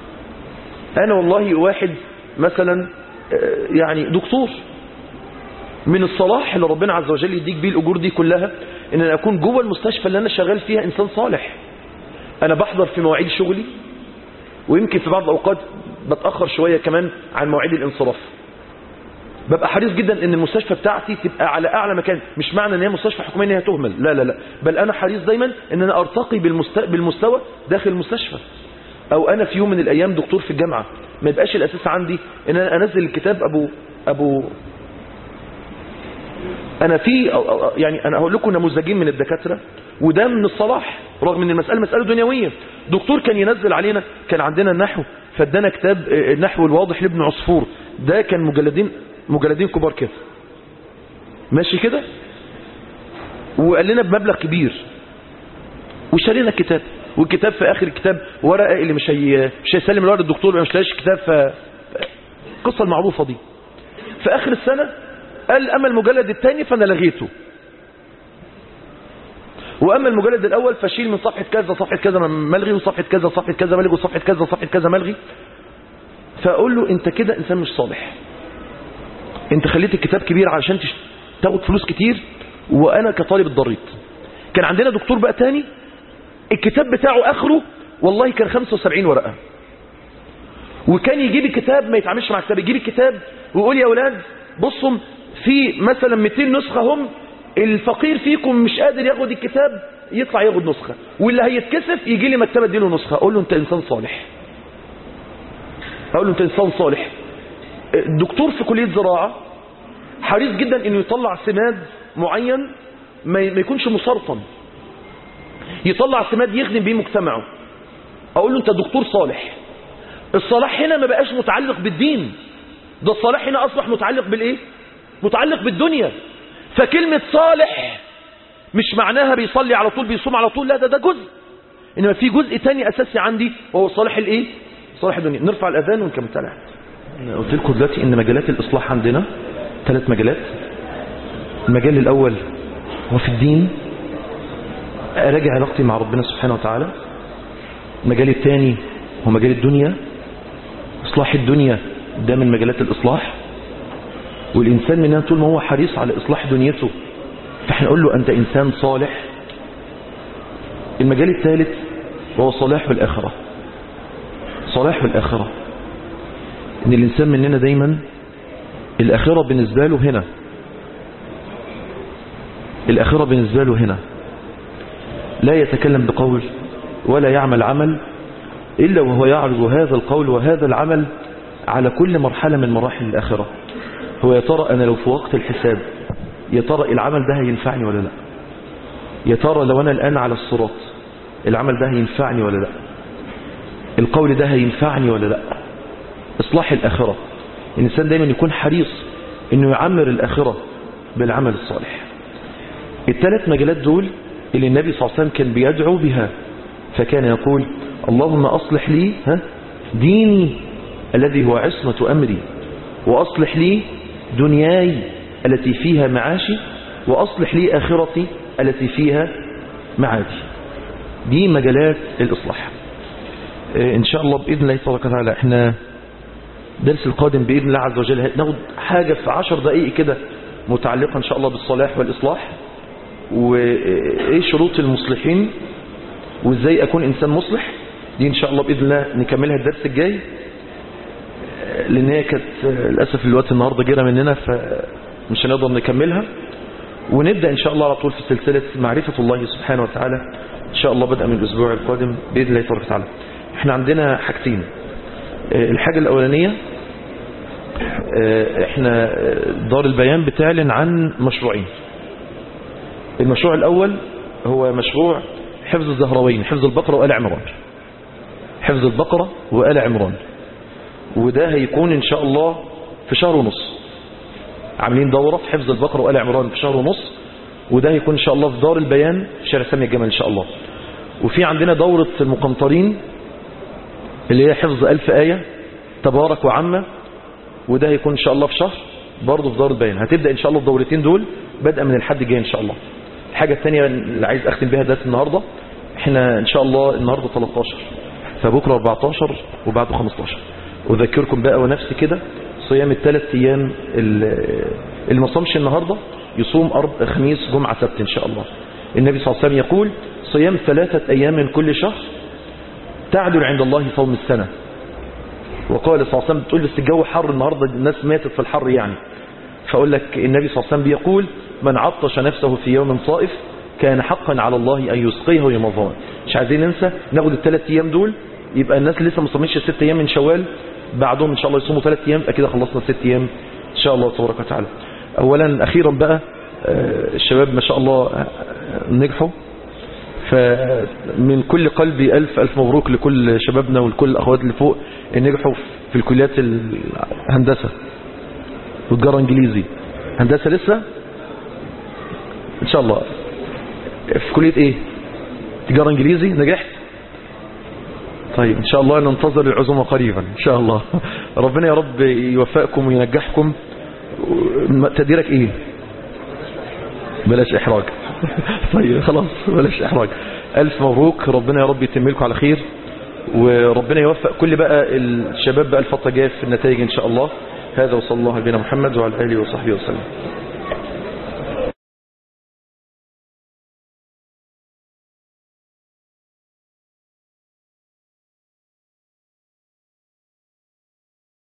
أنا والله واحد مثلا يعني دكتور من الصلاح اللي ربنا عز وجل يديك بيه الأجور دي كلها إن أنا أكون جوه المستشفى اللي أنا شغال فيها إنسان صالح أنا بحضر في مواعيد شغلي ويمكن في بعض الأوقات بتأخر شوية كمان عن مواعيد الانصراف ببقى حريص جدا ان المستشفى بتاعتي تبقى على اعلى مكان مش معنى ان هي مستشفى حكوميه ان هي تهمل لا لا لا بل انا حريص دايما ان انا ارتقي بالمست... بالمستوى داخل المستشفى او انا في يوم من الايام دكتور في الجامعه ما يبقاش الاساس عندي ان انا انزل الكتاب ابو ابو انا في يعني انا هقول لكم نموذجين من الدكاتره وده من الصلاح رغم ان المساله مساله دنيويه دكتور كان ينزل علينا كان عندنا النحو فادانا كتاب النحو الواضح لابن عصفور ده كان مجلدين مجلدين كبار كده ماشي كده وقال لنا بمبلغ كبير وشارينا الكتاب والكتاب في اخر الكتاب ورقه اللي مش هي مش هيسلم الورق للدكتور مش لاقيش كتاب ف القصه المعروفه دي في اخر السنه قال اما المجلد الثاني فانا لغيته واما المجلد الاول فشيل من صفحه كذا صفحه كذا ملغي وصفحه كذا صفحه كذا ملغي وصفحه كذا صفحه كذا ملغي فاقول له انت كده انسان مش صالح انت خليت الكتاب كبير علشان تش... تاخد فلوس كتير وانا كطالب اتضريت كان عندنا دكتور بقى تاني الكتاب بتاعه اخره والله كان 75 ورقه وكان يجيب الكتاب ما يتعاملش مع الكتاب يجيب الكتاب ويقول يا اولاد بصوا في مثلا 200 نسخه هم الفقير فيكم مش قادر ياخد الكتاب يطلع ياخد نسخه واللي هيتكسف يجي لي مكتبه اديله نسخه اقول له انت انسان صالح اقول له انت انسان صالح الدكتور في كليه زراعه حريص جدا انه يطلع سماد معين ما يكونش مسرطن يطلع سماد يخدم بيه مجتمعه اقول له انت دكتور صالح الصلاح هنا ما بقاش متعلق بالدين ده الصلاح هنا اصبح متعلق بالايه متعلق بالدنيا فكلمة صالح مش معناها بيصلي على طول بيصوم على طول لا ده ده جزء انما في جزء تاني اساسي عندي وهو صالح الايه صالح الدنيا نرفع الاذان ونكمل تعالى قلت لكم دلوقتي ان مجالات الاصلاح عندنا ثلاث مجالات المجال الاول هو في الدين اراجع علاقتي مع ربنا سبحانه وتعالى المجال الثاني هو مجال الدنيا اصلاح الدنيا ده من مجالات الاصلاح والإنسان مننا طول ما هو حريص على إصلاح دنيته فاحنا نقول له أنت إنسان صالح المجال الثالث وهو صلاح الآخرة صلاح الآخرة إن الإنسان مننا دايما الآخرة بالنسبة له هنا الآخرة بالنسبة له هنا لا يتكلم بقول ولا يعمل عمل إلا وهو يعرض هذا القول وهذا العمل على كل مرحلة من مراحل الآخرة هو يا ترى أنا لو في وقت الحساب يا ترى العمل ده هينفعني ولا لا يا ترى لو أنا الآن على الصراط العمل ده هينفعني ولا لا القول ده هينفعني ولا لا إصلاح الآخرة الإنسان دايما يكون حريص إنه يعمر الآخرة بالعمل الصالح الثلاث مجالات دول اللي النبي صلى الله عليه وسلم كان بيدعو بها فكان يقول اللهم أصلح لي ها ديني الذي هو عصمة أمري وأصلح لي دنياي التي فيها معاشي وأصلح لي آخرتي التي فيها معادي دي مجالات الإصلاح إن شاء الله بإذن الله تبارك وتعالى احنا درس القادم بإذن الله عز وجل ناخد حاجة في عشر دقائق كده متعلقة إن شاء الله بالصلاح والإصلاح وإيه شروط المصلحين وإزاي أكون إنسان مصلح دي إن شاء الله بإذن الله نكملها الدرس الجاي لان هي كانت للاسف الوقت النهارده جرى مننا فمش هنقدر نكملها ونبدا ان شاء الله على طول في سلسله معرفه الله سبحانه وتعالى ان شاء الله بدءا من الاسبوع القادم باذن الله تبارك وتعالى احنا عندنا حاجتين الحاجه الاولانيه احنا دار البيان بتعلن عن مشروعين المشروع الاول هو مشروع حفظ الزهروين حفظ البقره وآل عمران حفظ البقره وآل عمران وده هيكون ان شاء الله في شهر ونص عاملين دورة في حفظ البقرة وآل عمران في شهر ونص وده هيكون ان شاء الله في دار البيان في شارع سامي الجمل ان شاء الله وفي عندنا دورة المقنطرين اللي هي حفظ ألف آية تبارك وعامة وده هيكون ان شاء الله في شهر برضه في دار البيان هتبدأ ان شاء الله الدورتين دول بدءا من الحد الجاي ان شاء الله الحاجة الثانية اللي عايز اختم بها درس النهاردة احنا ان شاء الله النهاردة 13 فبكرة 14 وبعده 15 أذكركم بقى ونفسي كده صيام الثلاث أيام اللي ما صامش النهاردة يصوم أرب خميس جمعة سبت إن شاء الله النبي صلى الله عليه وسلم يقول صيام ثلاثة أيام من كل شهر تعدل عند الله صوم السنة وقال صلى الله عليه وسلم تقول بس الجو حر النهاردة الناس ماتت في الحر يعني فأقول لك النبي صلى الله عليه وسلم بيقول من عطش نفسه في يوم صائف كان حقا على الله أن يسقيه يوم الظهر مش عايزين ننسى ناخد الثلاث أيام دول يبقى الناس اللي لسه ما صامتش الست أيام من شوال بعدهم إن شاء الله يصوموا ثلاث أيام يبقى كده خلصنا ست أيام إن شاء الله تبارك وتعالى أولا أخيرا بقى الشباب ما شاء الله نجحوا فمن كل قلبي ألف ألف مبروك لكل شبابنا ولكل الأخوات اللي فوق نجحوا في الكليات الهندسة والتجارة انجليزي هندسة لسه ان شاء الله في كلية ايه تجارة انجليزي نجحت طيب ان شاء الله ننتظر العزومة قريبا ان شاء الله ربنا يا رب يوفقكم وينجحكم تقديرك ايه بلاش احراج طيب خلاص بلاش احراج الف مبروك ربنا يا رب يتم لكم على خير وربنا يوفق كل بقى الشباب بقى الفترة جايه في النتائج ان شاء الله هذا وصلى الله على نبينا محمد وعلى اله وصحبه وسلم